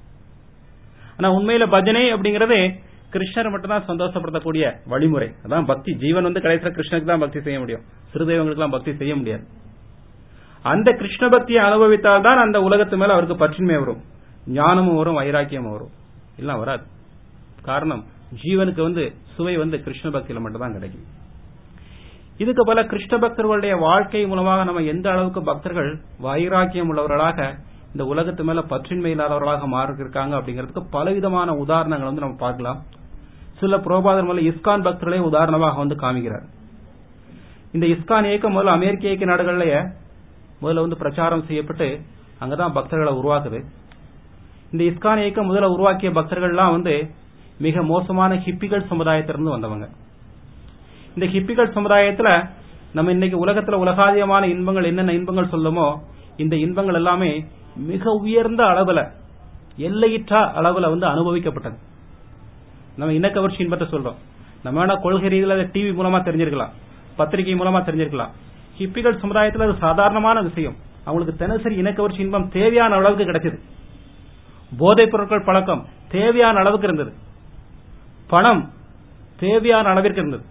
ஆனா உண்மையில பஜனை அப்படிங்கறது கிருஷ்ணர் மட்டும்தான் சந்தோஷப்படுத்தக்கூடிய வழிமுறை அதான் பக்தி ஜீவன் வந்து கடைசியில் கிருஷ்ணருக்கு தான் பக்தி செய்ய முடியும் சிறுதெய்வங்களுக்கு எல்லாம் பக்தி செய்ய முடியாது அந்த கிருஷ்ண பக்தியை அனுபவித்தால் தான் அந்த உலகத்து மேல அவருக்கு பற்றின்மை வரும் ஞானமும் வரும் வைராக்கியமும் வரும் எல்லாம் வராது காரணம் ஜீவனுக்கு வந்து சுவை வந்து கிருஷ்ண பக்தியில மட்டும் தான் கிடைக்கும் இதுக்கு பல கிருஷ்ண பக்தர்களுடைய வாழ்க்கை மூலமாக நம்ம எந்த அளவுக்கு பக்தர்கள் வைராக்கியம் உள்ளவர்களாக இந்த உலகத்து மேல பற்றின்மை இல்லாதவர்களாக மாறிருக்காங்க அப்படிங்கிறதுக்கு பலவிதமான உதாரணங்கள் வந்து நம்ம பார்க்கலாம் சில புரோபாதர் முதல்ல இஸ்கான் பக்தர்களே உதாரணமாக வந்து காமிக்கிறார் இந்த இஸ்கான் இயக்கம் முதல்ல அமெரிக்க இயக்க நாடுகள்லயே முதல்ல வந்து பிரச்சாரம் செய்யப்பட்டு அங்கதான் பக்தர்களை உருவாக்குது இந்த இஸ்கான் இயக்கம் முதல்ல உருவாக்கிய பக்தர்கள்லாம் வந்து மிக மோசமான ஹிப்பிகள் சமுதாயத்திலிருந்து வந்தவங்க இந்த ஹிப்பிகள் சமுதாயத்துல நம்ம இன்னைக்கு உலகத்துல உலகாதியமான இன்பங்கள் என்னென்ன இன்பங்கள் சொல்லுமோ இந்த இன்பங்கள் எல்லாமே மிக உயர்ந்த அளவுல எல்லையிற்றா அளவுல வந்து அனுபவிக்கப்பட்டது நம்ம இனக்கவர்ச்சி இன்பத்தை சொல்றோம் நம்ம வேணா கொள்கை ரீதியில டிவி மூலமா தெரிஞ்சிருக்கலாம் பத்திரிகை மூலமா தெரிஞ்சிருக்கலாம் ஹிப்பிகள் சமுதாயத்துல அது சாதாரணமான விஷயம் அவங்களுக்கு தினசரி இனக்கவர்ச்சி இன்பம் தேவையான அளவுக்கு கிடைச்சது போதைப் பொருட்கள் பழக்கம் தேவையான அளவுக்கு இருந்தது பணம் தேவையான அளவிற்கு இருந்தது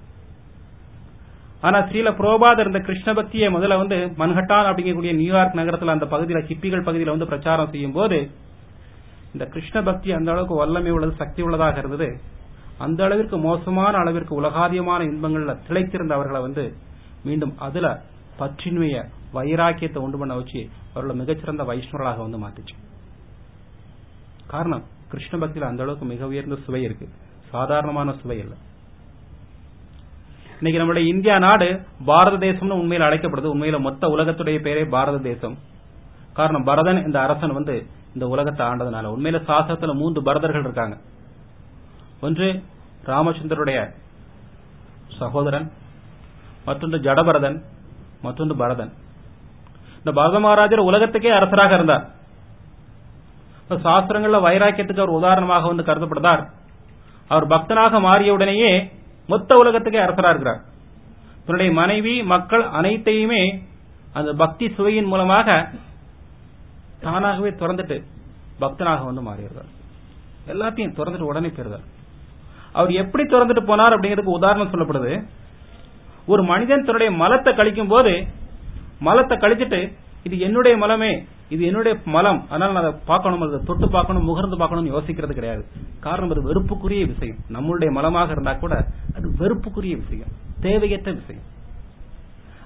ஆனா ஸ்ரீல புரோபாத் இருந்த கிருஷ்ண பக்தியை முதல்ல வந்து மன்ஹட்டான் அப்படிங்கக்கூடிய நியூயார்க் நகரத்துல அந்த பகுதியில ஹிப்பிகள் பகுதியில வந்து பிரச்சாரம் செய்யும் போது இந்த கிருஷ்ண பக்தி அந்த அளவுக்கு வல்லமை உள்ளது சக்தி உள்ளதாக இருந்தது அந்த அளவிற்கு மோசமான அளவிற்கு உலகாதியமான இன்பங்கள்ல திளைத்திருந்த அவர்களை வந்து மீண்டும் அதுல பற்றின்மைய வைராக்கியத்தை உண்டு பண்ண வச்சு அவர்களை மிகச்சிறந்த வைஷ்ணவர்களாக வந்து மாத்துச்சு காரணம் கிருஷ்ண பக்தியில அந்த அளவுக்கு மிக உயர்ந்த சுவை இருக்கு சாதாரணமான சுவை இல்லை இன்னைக்கு நம்மளுடைய இந்தியா நாடு பாரத தேசம்னு உண்மையில அழைக்கப்படுது உண்மையில மொத்த உலகத்துடைய பேரே பாரத தேசம் காரணம் பரதன் இந்த அரசன் வந்து இந்த உலகத்தை ஆண்டதுனால உண்மையில சாஸ்திரத்துல மூன்று பரதர்கள் இருக்காங்க ஒன்று ராமச்சந்திரருடைய சகோதரன் மற்றொன்று ஜடபரதன் மற்றொன்று பரதன் இந்த பரத மகாராஜர் உலகத்துக்கே அரசராக இருந்தார் சாஸ்திரங்கள்ல வைராக்கியத்துக்கு அவர் உதாரணமாக வந்து கருதப்படுதார் அவர் பக்தனாக மாறிய உடனேயே மொத்த உலகத்துக்கே அரசரா இருக்கிறார் தன்னுடைய மனைவி மக்கள் அனைத்தையுமே அந்த பக்தி சுவையின் மூலமாக தானாகவே திறந்துட்டு பக்தனாக வந்து மாறியிருந்தார் எல்லாத்தையும் திறந்துட்டு உடனே பெறுதார் அவர் எப்படி திறந்துட்டு போனார் அப்படிங்கிறதுக்கு உதாரணம் சொல்லப்படுது ஒரு மனிதன் தன்னுடைய மலத்தை கழிக்கும் போது மலத்தை கழிச்சிட்டு இது என்னுடைய மலமே இது என்னுடைய மலம் அதனால நான் அதை பார்க்கணும் அதை தொட்டு பார்க்கணும் முகர்ந்து பார்க்கணும்னு யோசிக்கிறது கிடையாது காரணம் அது வெறுப்புக்குரிய விஷயம் நம்மளுடைய மலமாக இருந்தா கூட அது வெறுப்புக்குரிய விஷயம் தேவையற்ற விஷயம்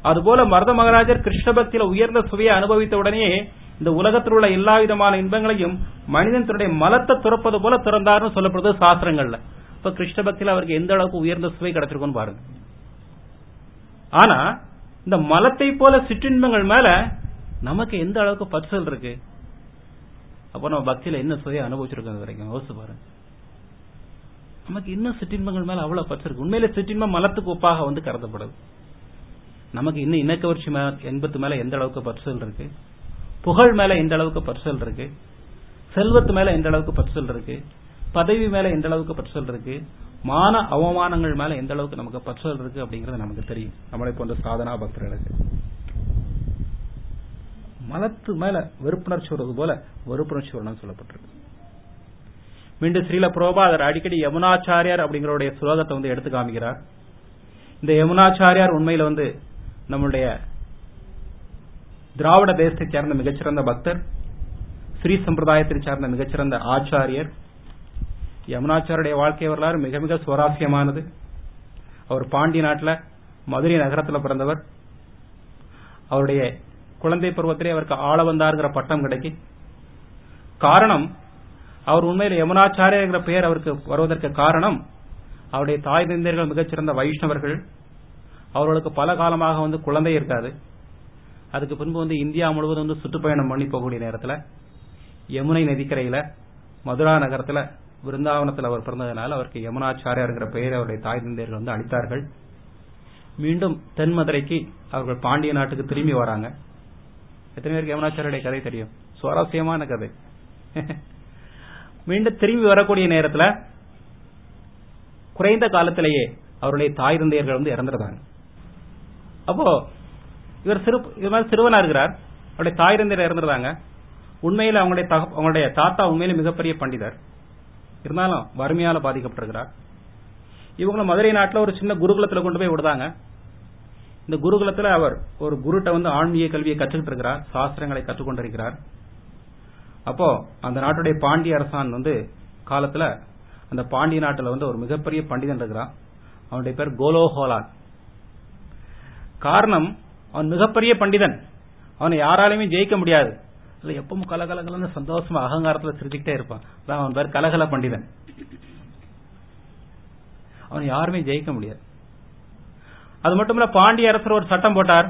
அதுபோல மருத மகாராஜர் கிருஷ்ண பக்தியில உயர்ந்த சுவையை அனுபவித்த உடனே இந்த உலகத்தில் உள்ள எல்லா விதமான இன்பங்களையும் மனிதன் தன்னுடைய மலத்தை துறப்பது போல திறந்தார்னு சொல்லப்படுது சாஸ்திரங்கள்ல இப்ப கிருஷ்ண பக்தியில அவருக்கு எந்த அளவுக்கு உயர்ந்த சுவை கிடைச்சிருக்கும்னு பாருங்க ஆனா இந்த மலத்தை போல சிற்றின்பங்கள் மேல நமக்கு எந்த அளவுக்கு பற்றுதல் இருக்கு அப்ப நம்ம பக்தியில என்ன சுவையை அனுபவிச்சிருக்கோம் இது வரைக்கும் யோசிச்சு பாருங்க நமக்கு இன்னும் சிற்றின்பங்கள் மேல அவ்வளவு பற்று இருக்கு உண்மையில சிற்றின்பம் மலத்துக்கு ஒப்பாக வந்து கருதப்படுது நமக்கு இன்னும் இணக்கவர்ச்சி என்பத்து மேல எந்த அளவுக்கு பற்றுதல் இருக்கு புகழ் மேல எந்த அளவுக்கு பற்றுதல் இருக்கு செல்வத்து மேல எந்த அளவுக்கு பற்றுதல் இருக்கு பதவி மேல எந்த அளவுக்கு பற்றுதல் இருக்கு மான அவமானங்கள் மேல எந்த அளவுக்கு நமக்கு பற்றுதல் இருக்கு அப்படிங்கறது நமக்கு தெரியும் நம்மளை போன்ற சாதனா பக்தர்களுக்கு மலத்து மேல வெறுப்புணர்ச்சி வருவது போல வெறுப்புணர்ச்சி வரணும்னு சொல்லப்பட்டிருக்கு மீண்டும் ஸ்ரீல புரோபாதர் அடிக்கடி யமுனாச்சாரியார் அப்படிங்கிறவுடைய சுலோகத்தை வந்து எடுத்து காமிக்கிறார் இந்த யமுனாச்சாரியார் உண்மையில வந்து நம்முடைய திராவிட தேசத்தை சேர்ந்த மிகச்சிறந்த பக்தர் ஸ்ரீ சம்பிரதாயத்தை சார்ந்த மிகச்சிறந்த ஆச்சாரியர் யமுனாச்சாரிய வாழ்க்கை வரலாறு மிக மிக சுவாரஸ்யமானது அவர் பாண்டி நாட்டில் மதுரை நகரத்தில் பிறந்தவர் அவருடைய குழந்தை பருவத்திலே அவருக்கு ஆள வந்தாருங்கிற பட்டம் கிடைக்கி காரணம் அவர் உண்மையில் யமுனாச்சாரியர் பெயர் அவருக்கு வருவதற்கு காரணம் அவருடைய தாய் தந்தையர்கள் மிகச்சிறந்த வைஷ்ணவர்கள் அவர்களுக்கு பல காலமாக வந்து குழந்தை இருக்காது அதுக்கு பின்பு வந்து இந்தியா முழுவதும் வந்து சுற்றுப்பயணம் பண்ணி போகக்கூடிய நேரத்தில் யமுனை நதிக்கரையில மதுரா நகரத்துல விருந்தாவனத்தில் அவர் பிறந்ததனால் அவருக்கு யமுனாச்சாரியார்ங்கிற பெயரை அவருடைய தாய் தந்தையர்கள் வந்து அளித்தார்கள் மீண்டும் தென் மதுரைக்கு அவர்கள் பாண்டிய நாட்டுக்கு திரும்பி வராங்க எத்தனை பேருக்கு யமுனாச்சாரியுடைய கதை தெரியும் சுவாரஸ்யமான கதை மீண்டும் திரும்பி வரக்கூடிய நேரத்தில் குறைந்த காலத்திலேயே அவருடைய தாய் தந்தையர்கள் வந்து இறந்துருந்தாங்க அப்போ இவர் சிறு இது மாதிரி சிறுவனா இருக்கிறார் அவருடைய தாய் தந்தையர் இறந்துருந்தாங்க உண்மையில அவங்களுடைய அவங்களுடைய தாத்தா உண்மையில மிகப்பெரிய பண்டிதர் இருந்தாலும் வறுமையால பாதிக்கப்பட்டிருக்கிறார் இவங்க மதுரை நாட்டில் ஒரு சின்ன குருகுலத்தில் கொண்டு போய் விடுதாங்க இந்த குருகுலத்தில் அவர் ஒரு குருட்ட வந்து ஆன்மீக கல்வியை கற்றுக்கிட்டு இருக்கிறார் சாஸ்திரங்களை கற்றுக்கொண்டிருக்கிறார் அப்போ அந்த நாட்டுடைய பாண்டிய அரசான் வந்து காலத்துல அந்த பாண்டிய நாட்டில் வந்து ஒரு மிகப்பெரிய பண்டிதன் இருக்கிறான் அவனுடைய பேர் கோலோஹோலான் காரணம் அவன் மிகப்பெரிய பண்டிதன் அவனை யாராலையுமே ஜெயிக்க முடியாது இல்ல எப்பவும் கலகலகலன்னு சந்தோஷமா அகங்காரத்துல சிரிச்சுக்கிட்டே இருப்பான் அதான் அவன் பேர் கலகல பண்டிதன் அவனை யாருமே ஜெயிக்க முடியாது அது மட்டும் இல்ல பாண்டிய அரசர் ஒரு சட்டம் போட்டார்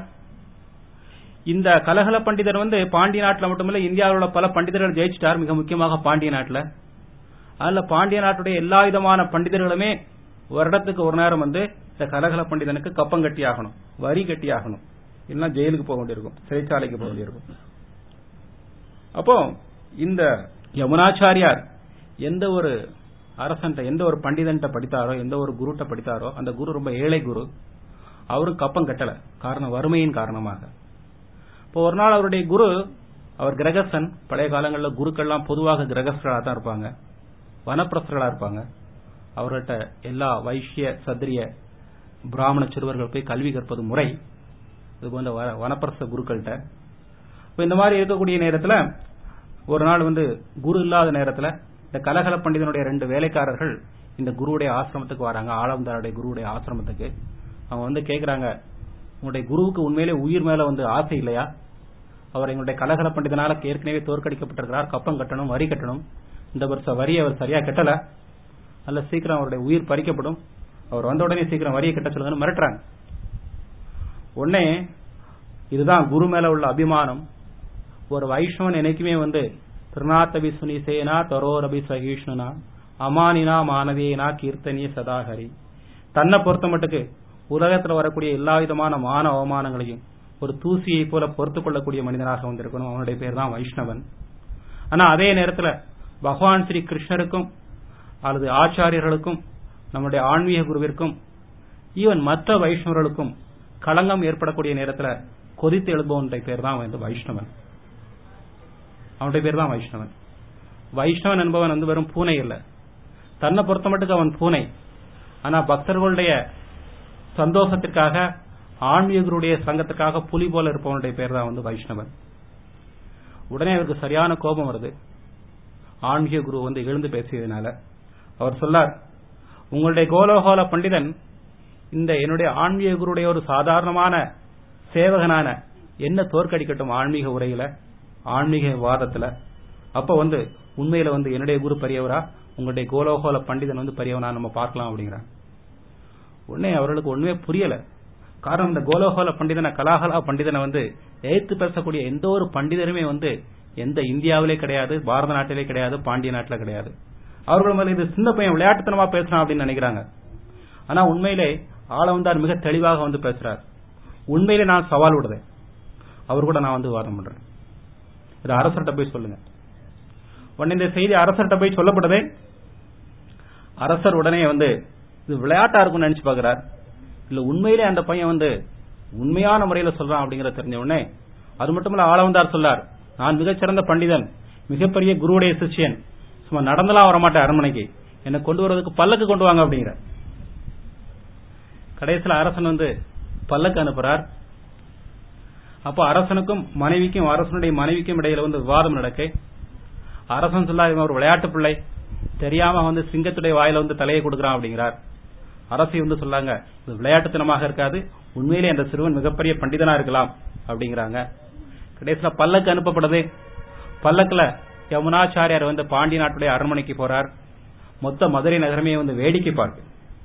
இந்த கலகல பண்டிதர் வந்து பாண்டிய நாட்டில் மட்டுமல்ல இந்தியாவில் உள்ள பல பண்டிதர்கள் ஜெயிச்சிட்டார் மிக முக்கியமாக பாண்டிய நாட்டில் அதுல பாண்டிய நாட்டுடைய எல்லா விதமான பண்டிதர்களுமே வருடத்துக்கு ஒரு நேரம் வந்து இந்த கலகல பண்டிதனுக்கு கப்பம் கட்டி ஆகணும் வரி கட்டி ஆகணும் இல்லைன்னா ஜெயிலுக்கு போக வேண்டியிருக்கும் சிறைச்சாலைக்கு போக வேண்டியிருக்கும் அப்போ இந்த யமுனாச்சாரியார் எந்த ஒரு அரசன்ட்ட எந்த ஒரு பண்டிதன்ட்ட படித்தாரோ எந்த ஒரு குருட்ட படித்தாரோ அந்த குரு ரொம்ப ஏழை குரு அவரும் கப்பம் கட்டல காரணம் வறுமையின் காரணமாக இப்போ ஒரு நாள் அவருடைய குரு அவர் கிரகஸ்தன் பழைய காலங்களில் குருக்கள்லாம் பொதுவாக கிரகஸ்தர்களாக தான் இருப்பாங்க வனப்பிரஸ்தர்களாக இருப்பாங்க அவர்கிட்ட எல்லா வைஷ்ய சத்திரிய பிராமண சிறுவர்கள் போய் கல்வி கற்பது முறை இது போன்ற வனப்பிரஸ்த குருக்கள்கிட்ட இப்போ இந்த மாதிரி இருக்கக்கூடிய நேரத்தில் ஒரு நாள் வந்து குரு இல்லாத நேரத்தில் இந்த கலகல பண்டிதனுடைய ரெண்டு வேலைக்காரர்கள் இந்த குருவுடைய ஆசிரமத்துக்கு வராங்க ஆழம்தாருடைய குருவுடைய ஆசிரமத்துக்கு அவங்க வந்து கேட்குறாங்க உங்களுடைய குருவுக்கு உண்மையிலே உயிர் மேல வந்து ஆசை இல்லையா அவர் எங்களுடைய கலகல பண்டிதனால ஏற்கனவே தோற்கடிக்கப்பட்டிருக்கிறார் கப்பம் கட்டணும் வரி கட்டணும் இந்த வருஷம் வரி அவர் சரியா கட்டல நல்ல சீக்கிரம் அவருடைய உயிர் பறிக்கப்படும் அவர் வந்த உடனே சீக்கிரம் வரியை கட்ட சொல்லுங்கன்னு மிரட்டுறாங்க உடனே இதுதான் குரு மேல உள்ள அபிமானம் ஒரு வைஷ்ணவன் என்னைக்குமே வந்து திருநாத்தபி சுனிசேனா தரோரபி சகிஷ்ணுனா அமானினா மானவேனா கீர்த்தனிய சதாஹரி தன்னை பொறுத்த மட்டுக்கு உலகத்துல வரக்கூடிய எல்லா விதமான மான அவமானங்களையும் ஒரு தூசியை போல பொறுத்துக் கொள்ளக்கூடிய மனிதனாக வந்திருக்கணும் அவனுடைய பேர் தான் வைஷ்ணவன் ஆனா அதே நேரத்துல பகவான் ஸ்ரீ கிருஷ்ணருக்கும் அல்லது ஆச்சாரியர்களுக்கும் நம்முடைய ஆன்மீக குருவிற்கும் ஈவன் மற்ற வைஷ்ணவர்களுக்கும் களங்கம் ஏற்படக்கூடிய நேரத்துல கொதித்து எழுபவனுடைய பேர் தான் வந்து வைஷ்ணவன் அவனுடைய பேர் தான் வைஷ்ணவன் வைஷ்ணவன் என்பவன் வந்து வெறும் பூனை இல்ல தன்னை பொறுத்த மட்டுக்கு அவன் பூனை ஆனா பக்தர்களுடைய சந்தோஷத்திற்காக ஆன்மீகருடைய சங்கத்துக்காக புலி போல இருப்பவனுடைய பேர் தான் வந்து வைஷ்ணவன் உடனே அவருக்கு சரியான கோபம் வருது ஆன்மீக குரு வந்து எழுந்து பேசியதுனால அவர் சொல்லார் உங்களுடைய கோலோகோல பண்டிதன் இந்த என்னுடைய ஆன்மீக குருடைய ஒரு சாதாரணமான சேவகனான என்ன தோற்கடிக்கட்டும் ஆன்மீக உரையில ஆன்மீக வாதத்துல அப்ப வந்து உண்மையில வந்து என்னுடைய குரு பெரியவரா உங்களுடைய கோலோகோல பண்டிதன் வந்து பெரியவனா நம்ம பார்க்கலாம் அப்படிங்கிறாங்க உடனே அவர்களுக்கு ஒண்ணுமே புரியல காரணம் இந்த கோலோகோல பண்டிதனை கலாகலா பண்டிதனை வந்து எதிர்த்து பேசக்கூடிய எந்த ஒரு பண்டிதருமே வந்து எந்த இந்தியாவிலே கிடையாது பாரத நாட்டிலே கிடையாது பாண்டிய நாட்டில கிடையாது அவர்கள் மேல இது சின்ன பையன் விளையாட்டுத்தனமா பேசுறான் அப்படின்னு நினைக்கிறாங்க ஆனா உண்மையிலே ஆள வந்தார் மிக தெளிவாக வந்து பேசுறார் உண்மையிலே நான் சவால் விடுறேன் அவர் கூட நான் வந்து வாதம் பண்றேன் இது அரசர்கிட்ட போய் சொல்லுங்க உடனே இந்த செய்தி அரசர்கிட்ட போய் சொல்லப்பட்டதே அரசர் உடனே வந்து இது விளையாட்டா இருக்கும்னு நினைச்சு பாக்குறார் இல்ல உண்மையிலே அந்த பையன் வந்து உண்மையான முறையில சொல்றான் அப்படிங்கறத தெரிஞ்ச உடனே அது மட்டுமல்ல ஆளவந்தார் சொல்லார் நான் மிகச்சிறந்த பண்டிதன் மிகப்பெரிய குருவுடைய சிஷ்யன் சும்மா நடந்தலாம் வரமாட்டேன் அரண்மனைக்கு என்னை கொண்டு வரதுக்கு பல்லக்கு கொண்டு வாங்க அப்படிங்கிற கடைசியில் அரசன் வந்து பல்லக்கு அனுப்புறார் அப்போ அரசனுக்கும் மனைவிக்கும் அரசனுடைய மனைவிக்கும் இடையில வந்து விவாதம் நடக்க அரசன் சொல்லாத இவன் ஒரு விளையாட்டு பிள்ளை தெரியாம வந்து சிங்கத்துடைய வாயில வந்து தலையை கொடுக்கறான் அப்படிங்கிறார் அரசி வந்து சொல்லாங்க இது விளையாட்டுத்தனமாக இருக்காது உண்மையிலே அந்த சிறுவன் மிகப்பெரிய பண்டிதனா இருக்கலாம் அப்படிங்கிறாங்க கடைசியில பல்லக்கு அனுப்பப்படுது பல்லக்குல யமுனாச்சாரியார் வந்து பாண்டிய நாட்டுடைய அரண்மனைக்கு போறார் மொத்த மதுரை நகரமே வந்து வேடிக்கை பார்க்கு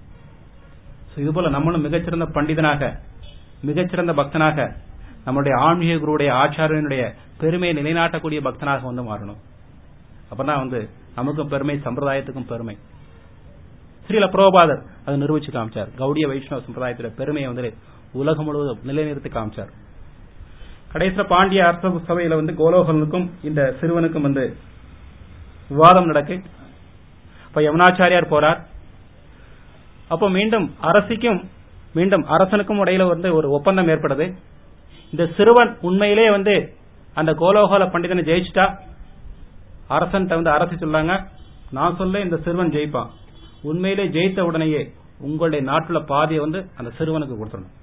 இது போல நம்மளும் மிகச்சிறந்த பண்டிதனாக மிகச்சிறந்த பக்தனாக நம்முடைய ஆன்மீக குருவுடைய ஆச்சாரியனுடைய பெருமையை நிலைநாட்டக்கூடிய பக்தனாக வந்து மாறணும் அப்பதான் வந்து நமக்கும் பெருமை சம்பிரதாயத்துக்கும் பெருமை ஸ்ரீல புரோபாதர் அதை நிரூபிச்சு காமிச்சார் கௌடிய வைஷ்ணவ சம்பிரதாயத்துல பெருமையை வந்து உலகம் முழுவதும் நிலைநிறுத்தி காமிச்சார் கடைசியில பாண்டிய அரச சபையில வந்து கோலோகனுக்கும் இந்த சிறுவனுக்கும் வந்து விவாதம் நடக்கு அப்ப யமுனாச்சாரியார் போறார் அப்போ மீண்டும் அரசிக்கும் மீண்டும் அரசனுக்கும் இடையில வந்து ஒரு ஒப்பந்தம் ஏற்படுது இந்த சிறுவன் உண்மையிலே வந்து அந்த கோலோகோல பண்டிதனை ஜெயிச்சுட்டா அரசன் வந்து அரசி சொல்லாங்க நான் சொல்ல இந்த சிறுவன் ஜெயிப்பான் உண்மையிலே ஜெயித்த உடனேயே உங்களுடைய நாட்டுல பாதியை வந்து அந்த சிறுவனுக்கு கொடுத்துடணும்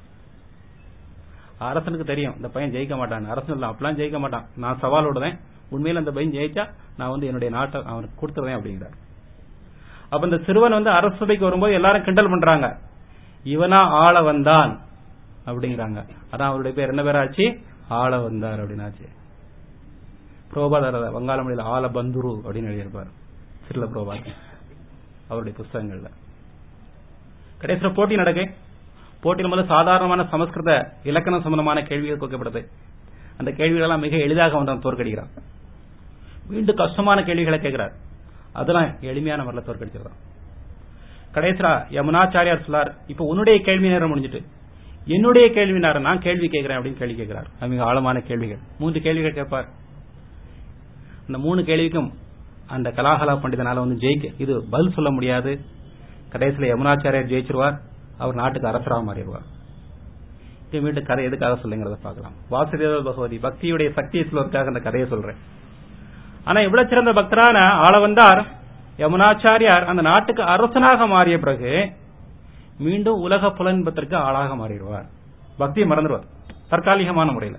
அரசனுக்கு தெரியும் இந்த பையன் ஜெயிக்க மாட்டான் அரசன் இல்லை அப்பெல்லாம் ஜெயிக்க மாட்டான் நான் சவால் விடுறேன் உண்மையில அந்த பையன் ஜெயிச்சா நான் வந்து என்னுடைய நாட்டை அவனுக்கு கொடுத்துருவேன் அப்படிங்கிறார் அப்ப இந்த சிறுவன் வந்து அரசு சபைக்கு வரும்போது எல்லாரும் கிண்டல் பண்றாங்க இவனா ஆள வந்தான் அப்படிங்கிறாங்க அதான் அவருடைய பேர் என்ன பேராச்சு ஆள வந்தார் அப்படின்னாச்சு புரோபாதர் வங்காள மொழியில ஆல பந்துரு அப்படின்னு எழுதியிருப்பார் சிறில புரோபாத் அவருடைய புஸ்தகங்கள்ல கடைசியில் போட்டி நடக்கு போட்டியில் முதல்ல சாதாரணமான சமஸ்கிருத இலக்கணம் சம்பந்தமான கேள்விகள் கொடுக்கப்படுது அந்த கேள்விகளெல்லாம் மிக எளிதாக வந்து தோற்கடிக்கிறான் மீண்டும் கஷ்டமான கேள்விகளை கேட்கிறார் அதெல்லாம் எளிமையான முறையில் தோற்கடிச்சிடறான் கடைசியா யமுனாச்சாரியார் சொல்லார் இப்ப உன்னுடைய கேள்வி நேரம் முடிஞ்சிட்டு என்னுடைய கேள்வி நேரம் நான் கேள்வி கேட்கிறேன் அப்படின்னு கேள்வி கேட்கிறார் அது மிக ஆழமான கேள்விகள் மூன்று கேள்விகள் கேட்பார் அந்த மூணு கேள்விக்கும் அந்த கலாகலா பண்டிதனால வந்து ஜெயிக்க இது பதில் சொல்ல முடியாது கடைசியில் யமுனாச்சாரியார் ஜெயிச்சிருவார் அவர் நாட்டுக்கு அரசராக மாறிடுவார் இது மீண்டும் கதை எதுக்காக சொல்லுங்கிறத பார்க்கலாம் வாசுதேவ பகவதி பக்தியுடைய சக்தியை சொல்வதற்காக அந்த கதையை சொல்றேன் ஆனா இவ்வளவு சிறந்த பக்தரான ஆள வந்தார் யமுனாச்சாரியார் அந்த நாட்டுக்கு அரசனாக மாறிய பிறகு மீண்டும் உலக புலன்பத்திற்கு ஆளாக மாறிடுவார் பக்தியை மறந்துடுவார் தற்காலிகமான முறையில்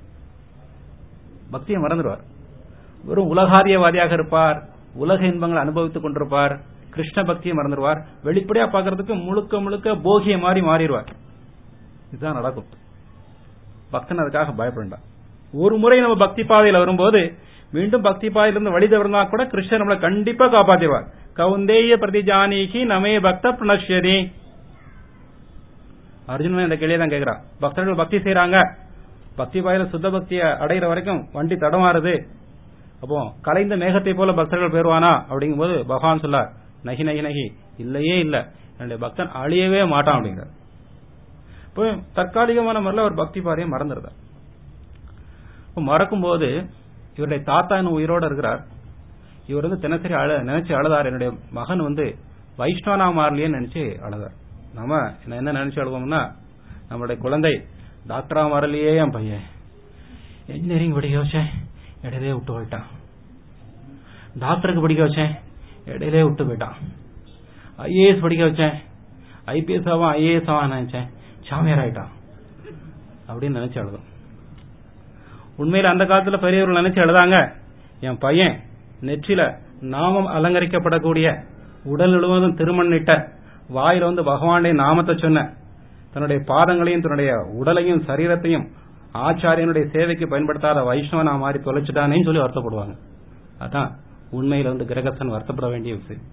பக்தியை மறந்துடுவார் வெறும் உலகாரியவாதியாக இருப்பார் உலக இன்பங்களை அனுபவித்துக் கொண்டிருப்பார் கிருஷ்ண பக்தியை மறந்துடுவார் வெளிப்படையா பாக்குறதுக்கு முழுக்க முழுக்க போகிய மாதிரி மாறிடுவார் இதுதான் நடக்கும் பக்தன் அதுக்காக பயப்படான் ஒரு முறை நம்ம பக்தி பாதையில வரும்போது மீண்டும் பக்தி பாதையிலிருந்து வழி தவறுனா கூட கிருஷ்ணர் நம்மளை கண்டிப்பா காப்பாத்திடுவார் கவுந்தேய பிரதிஜானிகி நமே பக்த பிரணஷ்யதி அர்ஜுனன் இந்த கேள்வியை தான் கேட்கிறான் பக்தர்கள் பக்தி செய்யறாங்க பக்தி பாதையில சுத்த பக்தியை அடைகிற வரைக்கும் வண்டி தடமாறுது அப்போ கலைந்த மேகத்தை போல பக்தர்கள் பெறுவானா அப்படிங்கும்போது பகவான் சொல்லார் நகி நகி நகி இல்லையே இல்ல என்னுடைய பக்தன் அழியவே மாட்டான் அப்படிங்கிறார் இப்போ தற்காலிகமான முறையில் அவர் பக்தி பாதையை மறந்துடுறார் இப்போ மறக்கும்போது இவருடைய தாத்தா இன்னும் உயிரோடு இருக்கிறார் இவர் வந்து தினசரி அழ நினைச்சு அழுதார் என்னுடைய மகன் வந்து வைஷ்ணவனா மாறலையேன்னு நினைச்சு அழுதார் நம்ம என்ன நினைச்சு அழுவோம்னா நம்மளுடைய குழந்தை டாக்டரா மாறலையே என் பையன் இன்ஜினியரிங் படிக்க வச்சேன் இடையிலே விட்டு போயிட்டான் டாக்டருக்கு படிக்க வச்சேன் இடையிலே விட்டு போயிட்டான் ஐஏஎஸ் படிக்க வச்சேன் ஐபிஎஸ் ஆவான் ஐஏஎஸ் ஆவான் நினைச்சேன் சாமியார் ஆயிட்டான் அப்படின்னு நினைச்சு அழுதும் உண்மையில அந்த காலத்துல பெரியவர்கள் நினைச்சு எழுதாங்க என் பையன் நெற்றில நாமம் அலங்கரிக்கப்படக்கூடிய உடல் முழுவதும் திருமண்ணிட்ட வாயில வந்து பகவானுடைய நாமத்தை சொன்ன தன்னுடைய பாதங்களையும் தன்னுடைய உடலையும் சரீரத்தையும் ஆச்சாரியனுடைய சேவைக்கு பயன்படுத்தாத வைஷ்ணவனா மாறி தொலைச்சிட்டானேன்னு சொல்லி வருத்தப்படுவாங்க அதான் உண்மையில வந்து கிரகஸ்தன் வருத்தப்பட வேண்டிய விஷயம்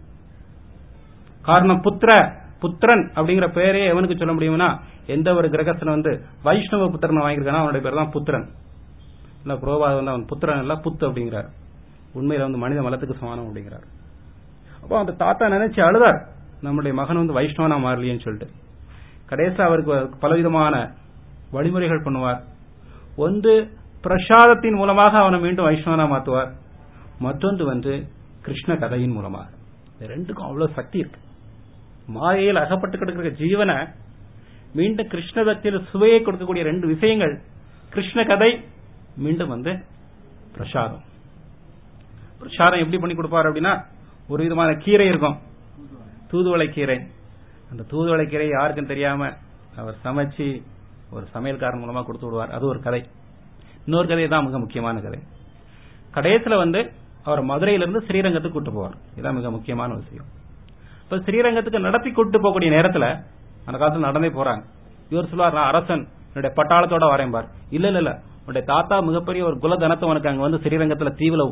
காரணம் புத்திர புத்திரன் அப்படிங்கிற பெயரே எவனுக்கு சொல்ல முடியும்னா எந்த ஒரு கிரகஸ்தன் வந்து வைஷ்ணவ புத்திரனை வாங்கியிருக்கானோ அவனுடைய பேர் தான் புத்திரன் இல்ல புரோபாத வந்து அவன் புத்திரன் இல்ல புத்து அப்படிங்கிறார் உண்மையில வந்து மனித மலத்துக்கு சமானம் அப்படிங்கிறார் அப்போ அந்த தாத்தா நினைச்சு அழுதார் நம்முடைய மகன் வந்து வைஷ்ணவனா மாறலையேன்னு சொல்லிட்டு கடைசியா அவருக்கு பலவிதமான வழிமுறைகள் பண்ணுவார் ஒன்று பிரசாதத்தின் மூலமாக அவனை மீண்டும் வைஷ்ணவனா மாத்துவார் மற்றொன்று வந்து கிருஷ்ண கதையின் மூலமாக இந்த ரெண்டுக்கும் அவ்வளவு சக்தி இருக்கு மாயையில் அகப்பட்டு கிடக்கிற ஜீவனை மீண்டும் கிருஷ்ண பக்தியில் சுவையை கொடுக்கக்கூடிய ரெண்டு விஷயங்கள் கிருஷ்ண கதை மீண்டும் வந்து பிரசாதம் பிரசாதம் எப்படி பண்ணி கொடுப்பார் அப்படின்னா ஒரு விதமான கீரை இருக்கும் தூதுவளை கீரை அந்த தூதுவளை கீரை யாருக்கும் தெரியாம அவர் சமைச்சு ஒரு சமையல்காரன் மூலமா கொடுத்து விடுவார் அது ஒரு கதை இன்னொரு கதை தான் மிக முக்கியமான கதை கடைசியில வந்து அவர் மதுரையிலிருந்து ஸ்ரீரங்கத்துக்கு கூட்டு போவார் இதுதான் மிக முக்கியமான விஷயம் இப்ப ஸ்ரீரங்கத்துக்கு நடத்தி கூட்டு போகக்கூடிய நேரத்துல அந்த காலத்துல நடந்தே போறாங்க இவர் சொல்லுவார் நான் அரசன் என்னுடைய பட்டாளத்தோட வரேன் பார் இல்ல இல்ல இல்ல உன்னுடைய தாத்தா மிகப்பெரிய ஒரு குலதனத்தை உனக்கு அங்க வந்து ஸ்ரீரங்கத்துல தீவில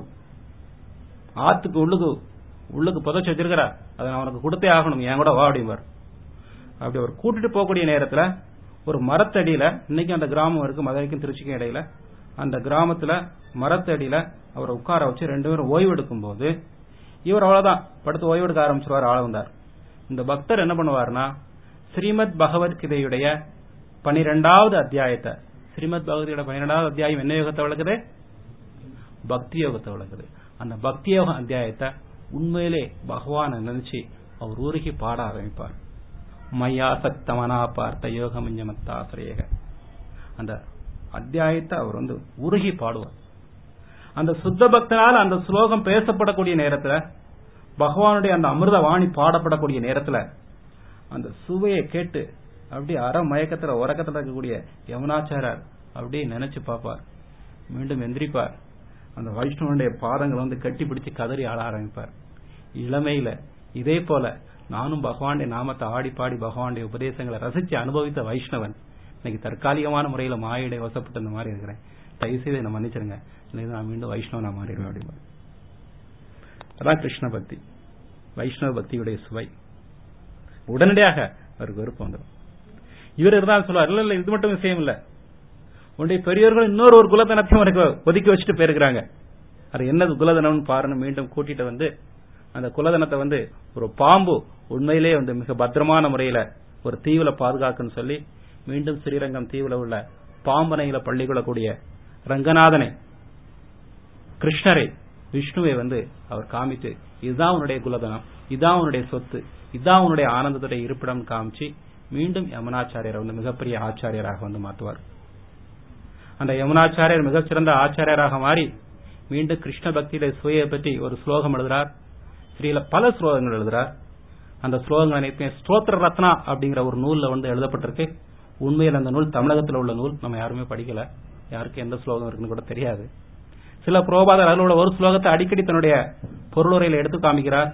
ஆத்துக்கு உள்ளுக்கு உள்ளுக்கு புதைச்சு வச்சிருக்கிற அதை நான் உனக்கு கொடுத்தே ஆகணும் என் கூட வா அப்படிம்பார் அப்படி அவர் கூட்டிட்டு போகக்கூடிய நேரத்துல ஒரு மரத்தடியில இன்னைக்கு அந்த கிராமம் இருக்கு மதுரைக்கும் திருச்சிக்கும் இடையில அந்த கிராமத்துல மரத்தடியில அவரை உட்கார வச்சு ரெண்டு பேரும் ஓய்வு எடுக்கும் போது இவர் அவ்வளவுதான் படுத்து ஓய்வு எடுக்க ஆரம்பிச்சிருவார் ஆள வந்தார் இந்த பக்தர் என்ன பண்ணுவார்னா ஸ்ரீமத் பகவத்கீதையுடைய பனிரெண்டாவது அத்தியாயத்தை ஸ்ரீமத் பகவத்கீதை பன்னிரெண்டாவது அத்தியாயம் என்ன யோகத்தை விளக்குது பக்தி யோகத்தை விளக்குது அந்த பக்தி யோக அத்தியாயத்தை உண்மையிலே பகவானை நினைச்சு அவர் உருகி பாட ஆரம்பிப்பார் மையா சக்தமனா பார்த்த யோகமஞ்சமத்தாசிரியக அந்த அத்தியாயத்தை அவர் வந்து உருகி பாடுவார் அந்த சுத்த பக்தனால் அந்த ஸ்லோகம் பேசப்படக்கூடிய நேரத்துல பகவானுடைய அந்த அமிர்த வாணி பாடப்படக்கூடிய நேரத்துல அந்த சுவையை கேட்டு அப்படியே அற மயக்கத்துல உறக்கத்துல இருக்கக்கூடிய யமுனாச்சாரர் அப்படியே நினைச்சு பார்ப்பார் மீண்டும் எந்திரிப்பார் அந்த வைஷ்ணவனுடைய பாதங்களை வந்து கட்டி பிடிச்சு கதறி ஆள ஆரம்பிப்பார் இளமையில இதே போல நானும் பகவானுடைய நாமத்தை ஆடி பாடி பகவானுடைய உபதேசங்களை ரசிச்சு அனுபவித்த வைஷ்ணவன் இன்னைக்கு தற்காலிகமான முறையில மாயையுடைய வசப்பட்டு இந்த மாதிரி இருக்கிறேன் தயவு செய்து என்ன மன்னிச்சிருங்க இல்லை நான் மீண்டும் வைஷ்ணவனா மாறிடுவேன் அப்படிமா அதான் கிருஷ்ண பக்தி வைஷ்ணவ பக்தியுடைய சுவை உடனடியாக அவருக்கு விருப்பம் வந்துடும் இவர் இருந்தாலும் சொல்லுவார் இல்ல இல்ல இது மட்டும் விஷயம் இல்ல உன்னுடைய பெரியவர்கள் இன்னொரு ஒரு குலதனத்தையும் உனக்கு ஒதுக்கி வச்சுட்டு போயிருக்கிறாங்க அது என்னது குலதனம்னு பாருன்னு மீண்டும் கூட்டிட்டு வந்து அந்த குலதனத்தை வந்து ஒரு பாம்பு உண்மையிலே வந்து மிக பத்திரமான முறையில ஒரு தீவுல பாதுகாக்குன்னு சொல்லி மீண்டும் ஸ்ரீரங்கம் தீவுல உள்ள பாம்பனையில பள்ளி கொள்ளக்கூடிய ரங்கநாதனை கிருஷ்ணரை விஷ்ணுவை வந்து அவர் காமிச்சு இதுதான் உன்னுடைய குலதனம் இதுதான் உன்னுடைய சொத்து இதுதான் உன்னுடைய ஆனந்தத்துடைய இருப்பிடம் காமிச்சு மீண்டும் யமுனாச்சாரியரை வந்து மிகப்பெரிய ஆச்சாரியராக வந்து மாற்றுவார் அந்த யமுனாச்சாரியர் மிகச்சிறந்த ஆச்சாரியராக மாறி மீண்டும் கிருஷ்ண பக்தியில சுவையை பற்றி ஒரு ஸ்லோகம் எழுதுறார் ஸ்ரீல பல ஸ்லோகங்கள் எழுதுறார் அந்த ஸ்லோகங்கள் அனைத்துமே ஸ்தோத்திர ரத்னா அப்படிங்கிற ஒரு நூல்ல வந்து எழுதப்பட்டிருக்கு உண்மையில் அந்த நூல் தமிழகத்தில் உள்ள நூல் நம்ம யாருமே படிக்கல யாருக்கு எந்த ஸ்லோகம் இருக்குன்னு கூட தெரியாது சில புரோபாதர் அதில் உள்ள ஒரு ஸ்லோகத்தை அடிக்கடி தன்னுடைய பொருளுரையில் எடுத்து காமிக்கிறார்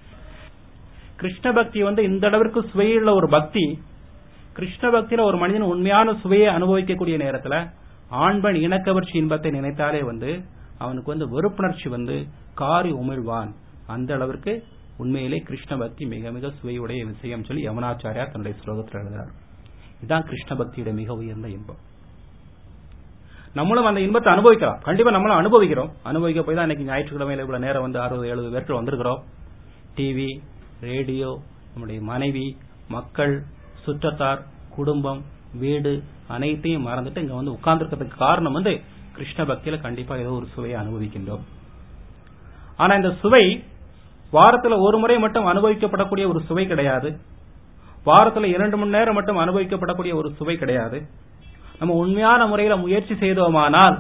கிருஷ்ண பக்தி வந்து இந்த அளவிற்கு சுவையுள்ள ஒரு பக்தி கிருஷ்ண பக்தியில ஒரு மனிதன் உண்மையான சுவையை அனுபவிக்கக்கூடிய நேரத்துல ஆண்பன் இனக்கவர்ச்சி இன்பத்தை நினைத்தாலே வந்து அவனுக்கு வந்து வெறுப்புணர்ச்சி வந்து காரி உமிழ்வான் அந்த அளவிற்கு உண்மையிலே கிருஷ்ண பக்தி மிக மிக சுவையுடைய விஷயம் சொல்லி யமுனாச்சாரியார் தன்னுடைய ஸ்லோகத்தில் எழுதுகிறார் இதுதான் கிருஷ்ண பக்தியுடைய மிக உயர்ந்த இன்பம் நம்மளும் அந்த இன்பத்தை அனுபவிக்கலாம் கண்டிப்பா நம்மளும் அனுபவிக்கிறோம் அனுபவிக்க போய் தான் இன்னைக்கு ஞாயிற்றுக்கிழமையில இவ்வளவு நேரம் வந்து அறுபது எழுபது பேருக்கு வந்திருக்கிறோம் டிவி ரேடியோ நம்முடைய மனைவி மக்கள் சுற்றத்தார் குடும்பம் வீடு அனைத்தையும் மறந்துட்டு இங்க வந்து உட்கார்ந்துருக்கிறதுக்கு காரணம் வந்து கிருஷ்ண பக்தியில கண்டிப்பா ஏதோ ஒரு சுவையை அனுபவிக்கின்றோம் ஆனா இந்த சுவை வாரத்துல ஒரு முறை மட்டும் அனுபவிக்கப்படக்கூடிய ஒரு சுவை கிடையாது வாரத்துல இரண்டு மணி நேரம் மட்டும் அனுபவிக்கப்படக்கூடிய ஒரு சுவை கிடையாது நம்ம உண்மையான முறையில முயற்சி செய்தோமானால்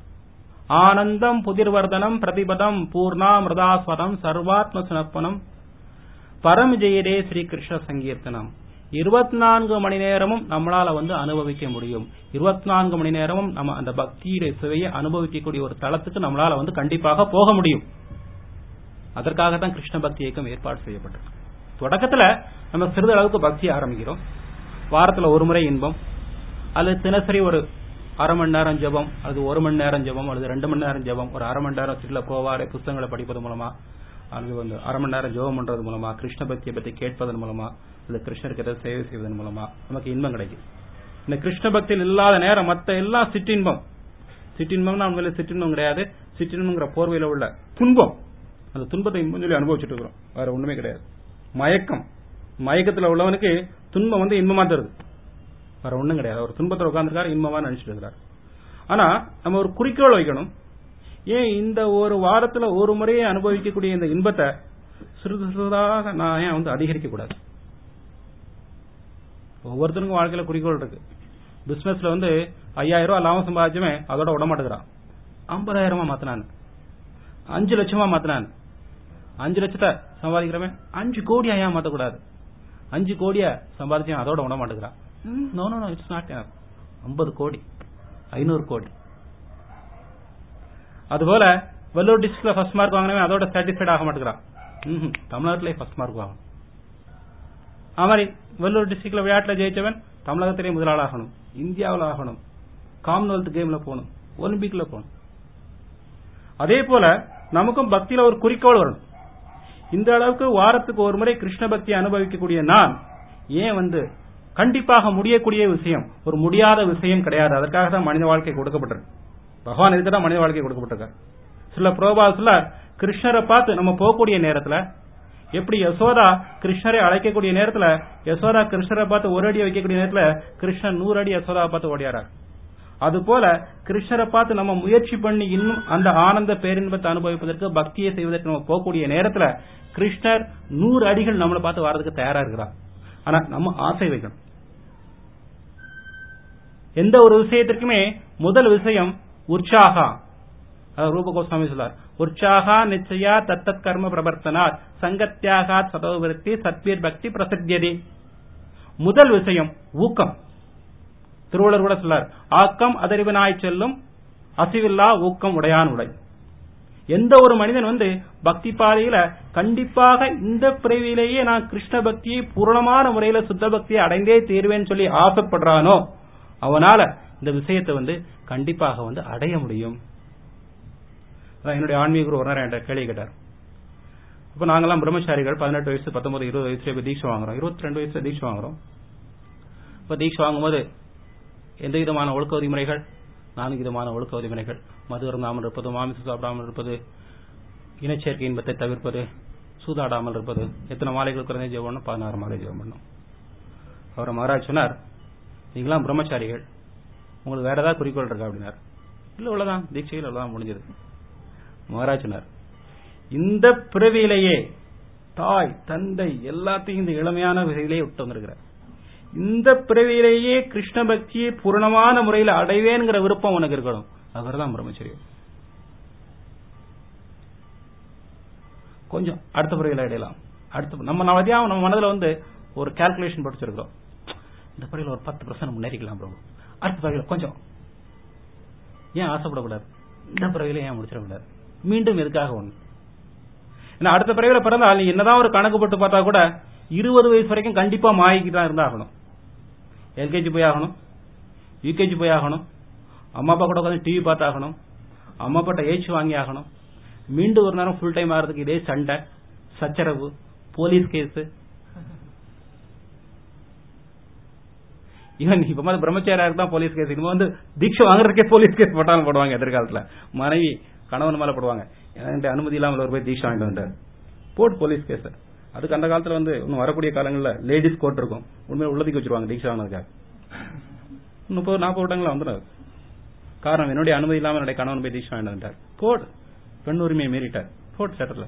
ஆனந்தம் புதிர்வர்தனம் பிரதிபதம் பூர்ணா மிருதாஸ்வரம் சர்வாத்ம சுனப்பனம் பரம் ஜெயரே ஸ்ரீ கிருஷ்ண சங்கீர்த்தனம் இருபத்தி நான்கு மணி நேரமும் நம்மளால வந்து அனுபவிக்க முடியும் இருபத்தி நான்கு மணி நேரமும் நம்ம அந்த பக்தியுடைய சுவையை அனுபவிக்கக்கூடிய ஒரு தளத்துக்கு நம்மளால வந்து கண்டிப்பாக போக முடியும் அதற்காக தான் கிருஷ்ண பக்தி இயக்கம் ஏற்பாடு செய்யப்பட்டது தொடக்கத்துல நம்ம சிறிது அளவுக்கு பக்தி ஆரம்பிக்கிறோம் வாரத்துல ஒரு முறை இன்பம் அல்லது தினசரி ஒரு அரை மணி நேரம் ஜெபம் அல்லது ஒரு மணி நேரம் ஜெபம் அல்லது ரெண்டு மணி நேரம் ஜெபம் ஒரு அரை மணி நேரம் சில போவாரை புத்தகங்களை படிப்பது மூலமா அல்லது வந்து அரை மணி நேரம் ஜெபம் பண்றது மூலமா கிருஷ்ண பக்தியை பத்தி கேட்பதன் மூலமா அல்லது கிருஷ்ணருக்கு ஏதாவது சேவை செய்வதன் மூலமா நமக்கு இன்பம் கிடைக்கும் இந்த கிருஷ்ண பக்தியில் இல்லாத நேரம் மத்த எல்லாம் சிற்றின்பம் சிற்றின்பம்னா உண்மையில சிற்றின்பம் கிடையாது சிற்றின்பம்ங்கிற போர்வையில உள்ள துன்பம் அந்த துன்பத்தை இன்பம் சொல்லி அனுபவிச்சுட்டு இருக்கிறோம் வேற ஒண்ணுமே கிடையாது மயக்கம் மயக்கத்துல உள்ளவனுக்கு துன்பம் வந்து இன்பமா தருது வேற ஒண்ணும் கிடையாது அவர் துன்பத்தில் உட்கார்ந்துருக்காரு இன்பமா நினைச்சிட்டு இருக்கிறார் ஆனா நம்ம ஒரு குறிக்கோள் வைக்கணும் ஏன் இந்த ஒரு வாரத்துல ஒரு முறையே அனுபவிக்கக்கூடிய இந்த இன்பத்தை சிறிது சிறிதாக நான் ஏன் வந்து அதிகரிக்க கூடாது ஒவ்வொருத்தருக்கும் வாழ்க்கையில குறிக்கோள் இருக்கு பிசினஸ்ல வந்து ஐயாயிரம் ரூபாய் லாபம் சம்பாதிச்சுமே அதோட விட மாட்டேங்கிறான் ஐம்பதாயிரமா மாத்தினான் அஞ்சு லட்சமா மாத்தினான் அஞ்சு லட்சத்தை சம்பாதிக்கிறவன் அஞ்சு கோடியா ஏன் மாத்தக்கூடாது அஞ்சு கோடிய சம்பாதிச்சேன் அதோட விட மாட்டேங்கிறான் no no no it's not ஐம்பது கோடி ஐநூறு கோடி அதுபோல வெள்ளூர் டிஸ்ட்ரிக்ட்ல ஃபர்ஸ்ட் மார்க் வாங்கினவன் அதோட சாட்டிஸ்ஃபைட் ஆக மாட்டேங்கிறான் ம்ஹும். தமிழ்நாட்டிலே ஃபர்ஸ்ட் மார்க் வாங்கணும் அது மாதிரி வெள்ளூர் டிஸ்ட்ரிக்ட்ல விளையாட்டுல ஜெயிச்சவன் தமிழகத்திலே முதலாளாகணும் இந்தியாவில் ஆகணும் காமன்வெல்த் கேம்ல போகணும் ஒலிம்பிக்ல போகணும் அதே போல நமக்கும் பக்தியில ஒரு குறிக்கோள் வரணும் இந்த அளவுக்கு வாரத்துக்கு ஒரு முறை கிருஷ்ண பக்தி அனுபவிக்கக்கூடிய நான் ஏன் வந்து கண்டிப்பாக முடியக்கூடிய விஷயம் ஒரு முடியாத விஷயம் கிடையாது அதற்காக தான் மனித வாழ்க்கை கொடுக்கப்பட்டிருக்கு பகவான் இதுக்கு தான் மனித வாழ்க்கை கொடுக்கப்பட்டிருக்கார் சில புரோபாசத்துல கிருஷ்ணரை பார்த்து நம்ம போகக்கூடிய நேரத்துல எப்படி யசோதா கிருஷ்ணரை அழைக்கக்கூடிய நேரத்துல யசோதா கிருஷ்ணரை பார்த்து ஒரு அடி வைக்கக்கூடிய நேரத்துல கிருஷ்ணன் நூறு அடி யசோதாவை பார்த்து ஓடியாரார் அது போல கிருஷ்ணரை பார்த்து நம்ம முயற்சி பண்ணி இன்னும் அந்த ஆனந்த பேரின்பத்தை அனுபவிப்பதற்கு பக்தியை செய்வதற்கு நம்ம போகக்கூடிய நேரத்துல கிருஷ்ணர் நூறு அடிகள் நம்மளை பார்த்து வர்றதுக்கு தயாரா இருக்கிறார் ஆனா நம்ம ஆசை வைக்கணும் எந்த ஒரு விஷயத்திற்குமே முதல் விஷயம் உற்சாகா அதாவது ரூப கோஸ்வாமி சொல்றார் உற்சாகா நிச்சயா தத்தத் கர்ம பிரவர்த்தனாத் சங்கத்தியாக சதோவிருத்தி சத்வீர் பக்தி பிரசித்தியதி முதல் விஷயம் ஊக்கம் திருவள்ளுவர் கூட சொல்லார் ஆக்கம் அதறிவனாய் செல்லும் அசிவில்லா ஊக்கம் உடையான் உடை எந்த ஒரு மனிதன் வந்து பக்தி பாதையில கண்டிப்பாக இந்த பிறவியிலேயே நான் கிருஷ்ண பக்தியை பூரணமான முறையில சுத்த பக்தியை அடைந்தே தீர்வேன்னு சொல்லி ஆசைப்படுறானோ அவனால இந்த விஷயத்தை வந்து கண்டிப்பாக வந்து அடைய முடியும் அதான் என்னுடைய ஆன்மீக குரு ஒரு நேரம் என்கிட்ட கேள்வி கேட்டார் இப்ப நாங்கெல்லாம் பிரம்மச்சாரிகள் பதினெட்டு வயசு பத்தொன்பது இருபது வயசுல இப்ப தீட்சை வாங்குறோம் இருபத்தி ரெண்டு வயசுல தீட்சை வாங்குறோம் இப்ப தீட்சை வாங்கும்போது எந்த விதமான ஒழுக்க விதிமுறைகள் நான்கு விதமான ஒழுக்க விதிமுறைகள் மது அருந்தாமல் இருப்பது மாமிசம் சாப்பிடாமல் இருப்பது இனச்சேர்க்கை இன்பத்தை தவிர்ப்பது சூதாடாமல் இருப்பது எத்தனை மாலைகள் குறைந்த ஜெபம் பண்ணணும் பதினாறு மாலை ஜெபம் பண்ணணும் அவர் மகாராஜ் சொன்னார் நீங்களாம் பிரம்மச்சாரிகள் உங்களுக்கு வேற ஏதாவது குறிக்கோள் இருக்கா அப்படின்னார் இல்ல உள்ளதான் தீட்சையில் உள்ளதான் முடிஞ்சது மகாராஜ் சொன்னார் இந்த பிறவியிலேயே தாய் தந்தை எல்லாத்தையும் இந்த இளமையான வகையிலேயே விட்டு வந்திருக்கிறார் இந்த பிறவியிலேயே கிருஷ்ண பக்தியை பூரணமான முறையில் அடைவேங்கிற விருப்பம் உனக்கு இருக்கணும் அவர்தான் பிரம்மச்சரியம் கொஞ்சம் அடுத்த பிறவியில் அடையலாம் அடுத்த நம்ம நவதியா நம்ம மனதில் வந்து ஒரு கால்குலேஷன் படிச்சிருக்கிறோம் இந்த பிறவியில் ஒரு பத்து பர்சன்ட் முன்னேறிக்கலாம் பிரபு அடுத்த பிறவியில் கொஞ்சம் ஏன் ஆசைப்படக்கூடாது இந்த பிறவியில ஏன் முடிச்சிடக்கூடாது மீண்டும் எதுக்காக ஒண்ணு ஏன்னா அடுத்த பிறவில பிறந்தால் நீ என்னதான் ஒரு கணக்கு போட்டு பார்த்தா கூட இருபது வயசு வரைக்கும் கண்டிப்பா மாய்க்கு தான் இருந்தாகணும் எல்கேஜி போய் ஆகணும் யூகேஜி போய் ஆகணும் அம்மா அப்பா கூட உட்காந்து டிவி பார்த்தாகணும் அம்மா அப்பாட்ட ஏச்சு வாங்கி ஆகணும் மீண்டும் ஒரு நேரம் ஃபுல் டைம் ஆகிறதுக்கு இதே சண்டை சச்சரவு போலீஸ் கேஸ் இவன் இப்ப மாதிரி பிரம்மச்சாரியா தான் போலீஸ் கேஸ் இனிமே வந்து தீட்சை வாங்குறதுக்கே போலீஸ் கேஸ் போட்டாலும் போடுவாங்க எதிர்காலத்துல மனைவி கணவன் மேல போடுவாங்க என்கிட்ட அனுமதி இல்லாமல் ஒரு போய் தீட்சை வாங்கிட்டு வந்தார் போட் போலீஸ் கேஸ் அதுக்கு அந்த காலத்துல வந்து இன்னும் வரக்கூடிய காலங்களில் லேடிஸ் கோர்ட் இருக்கும் உண்மையில உள்ளதுக்கு வச்சிருவாங்க தீட்சை வாங்கினதுக்காக முப்பது நாற்பது வருடங்களா வந்துடும் காரணம் என்னுடைய அனுமதி இல்லாமல் என்னுடைய கணவன் போய் தீட்சை வாங்கிட்டு வந்தார் போட் பெண் உரிமையை மீறிட்டார் போட் சட்டத்துல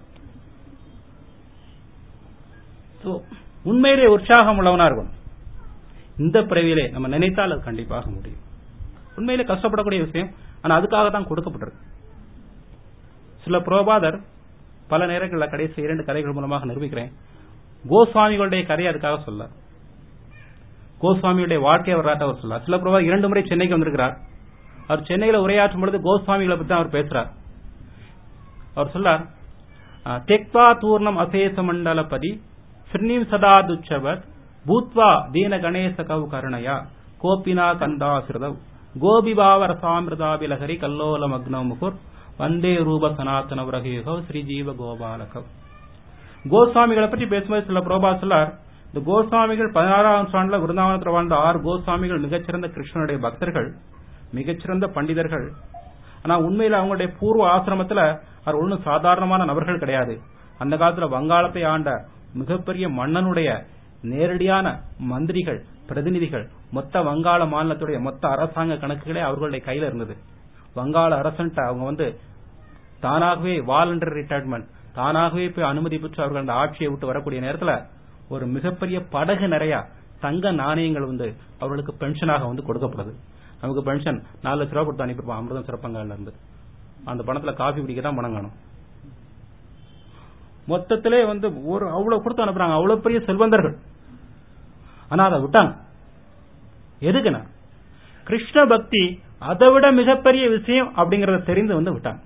உண்மையிலே உற்சாகம் உள்ளவனா இருக்கும் இந்த பிறவியிலே நம்ம நினைத்தால் அது கண்டிப்பாக முடியும் உண்மையிலே கஷ்டப்படக்கூடிய விஷயம் ஆனா அதுக்காக தான் கொடுக்கப்பட்டிருக்கு சில புரோபாதர் பல நேரங்களில் கடைசி இரண்டு கதைகள் மூலமாக நிரூபிக்கிறேன் கோஸ்வாமிகளுடைய கதை அதுக்காக சொல்ல கோஸ்வாமியுடைய வாழ்க்கை வரலாற்றை அவர் சொல்ல சில புரோபாதர் இரண்டு முறை சென்னைக்கு வந்திருக்கிறார் அவர் சென்னையில உரையாற்றும் பொழுது கோஸ்வாமிகளை பத்தி அவர் பேசுறார் அவர் சொல்லார் தெக்வா தூர்ணம் அசேச மண்டலபதி ஸ்ரீனிம் சதா துச்சவர் பூத்வா தீன கணேச கவு கருணையா கோபினா கந்தாசிரதவ் கோபிபாவர சாமிரதாபிலகரி கல்லோல மக்னோ முகுர் வந்தே ரூப சனாத்தன விரகயுகோ ஸ்ரீஜீவ கோபாலகவ் கோஸ்வாமிகளை பற்றி பேசும்போது சில புரோபா சொல்லார் இந்த கோஸ்வாமிகள் பதினாறாம் நூற்றாண்டுல விருந்தாவனத்தில் வாழ்ந்த ஆறு கோஸ்வாமிகள் மிகச்சிறந்த கிருஷ்ணனுடைய பக்தர்கள் மிகச்சிறந்த பண்டிதர்கள் ஆனா உண்மையில அவங்களுடைய பூர்வ ஆசிரமத்துல அவர் ஒன்றும் சாதாரணமான நபர்கள் கிடையாது அந்த காலத்துல வங்காளத்தை ஆண்ட மிகப்பெரிய மன்னனுடைய நேரடியான மந்திரிகள் பிரதிநிதிகள் மொத்த வங்காள மாநிலத்துடைய மொத்த அரசாங்க கணக்குகளே அவர்களுடைய கையில இருந்தது வங்காள அரசன்ட்ட அவங்க வந்து தானாகவே வாலண்டரி ரிட்டையர்மெண்ட் தானாகவே போய் அனுமதி பெற்று அவர்கள் அந்த ஆட்சியை விட்டு வரக்கூடிய நேரத்துல ஒரு மிகப்பெரிய படகு நிறைய தங்க நாணயங்கள் வந்து அவர்களுக்கு பென்ஷனாக வந்து கொடுக்கப்படுது நமக்கு பென்ஷன் நாலு லட்ச ரூபா கொடுத்து அனுப்பியிருப்போம் அமிர்தம் சிறப்பங்கால இருந்து அந்த பணத்துல காஃபி குடிக்க தான் பணம் காணும் மொத்தத்திலே வந்து ஒரு அவ்வளவு கொடுத்து அனுப்புறாங்க அவ்வளவு பெரிய செல்வந்தர்கள் ஆனா அதை விட்டாங்க எதுக்குண்ணா கிருஷ்ண பக்தி அதை விட மிகப்பெரிய விஷயம் அப்படிங்கறத தெரிந்து வந்து விட்டாங்க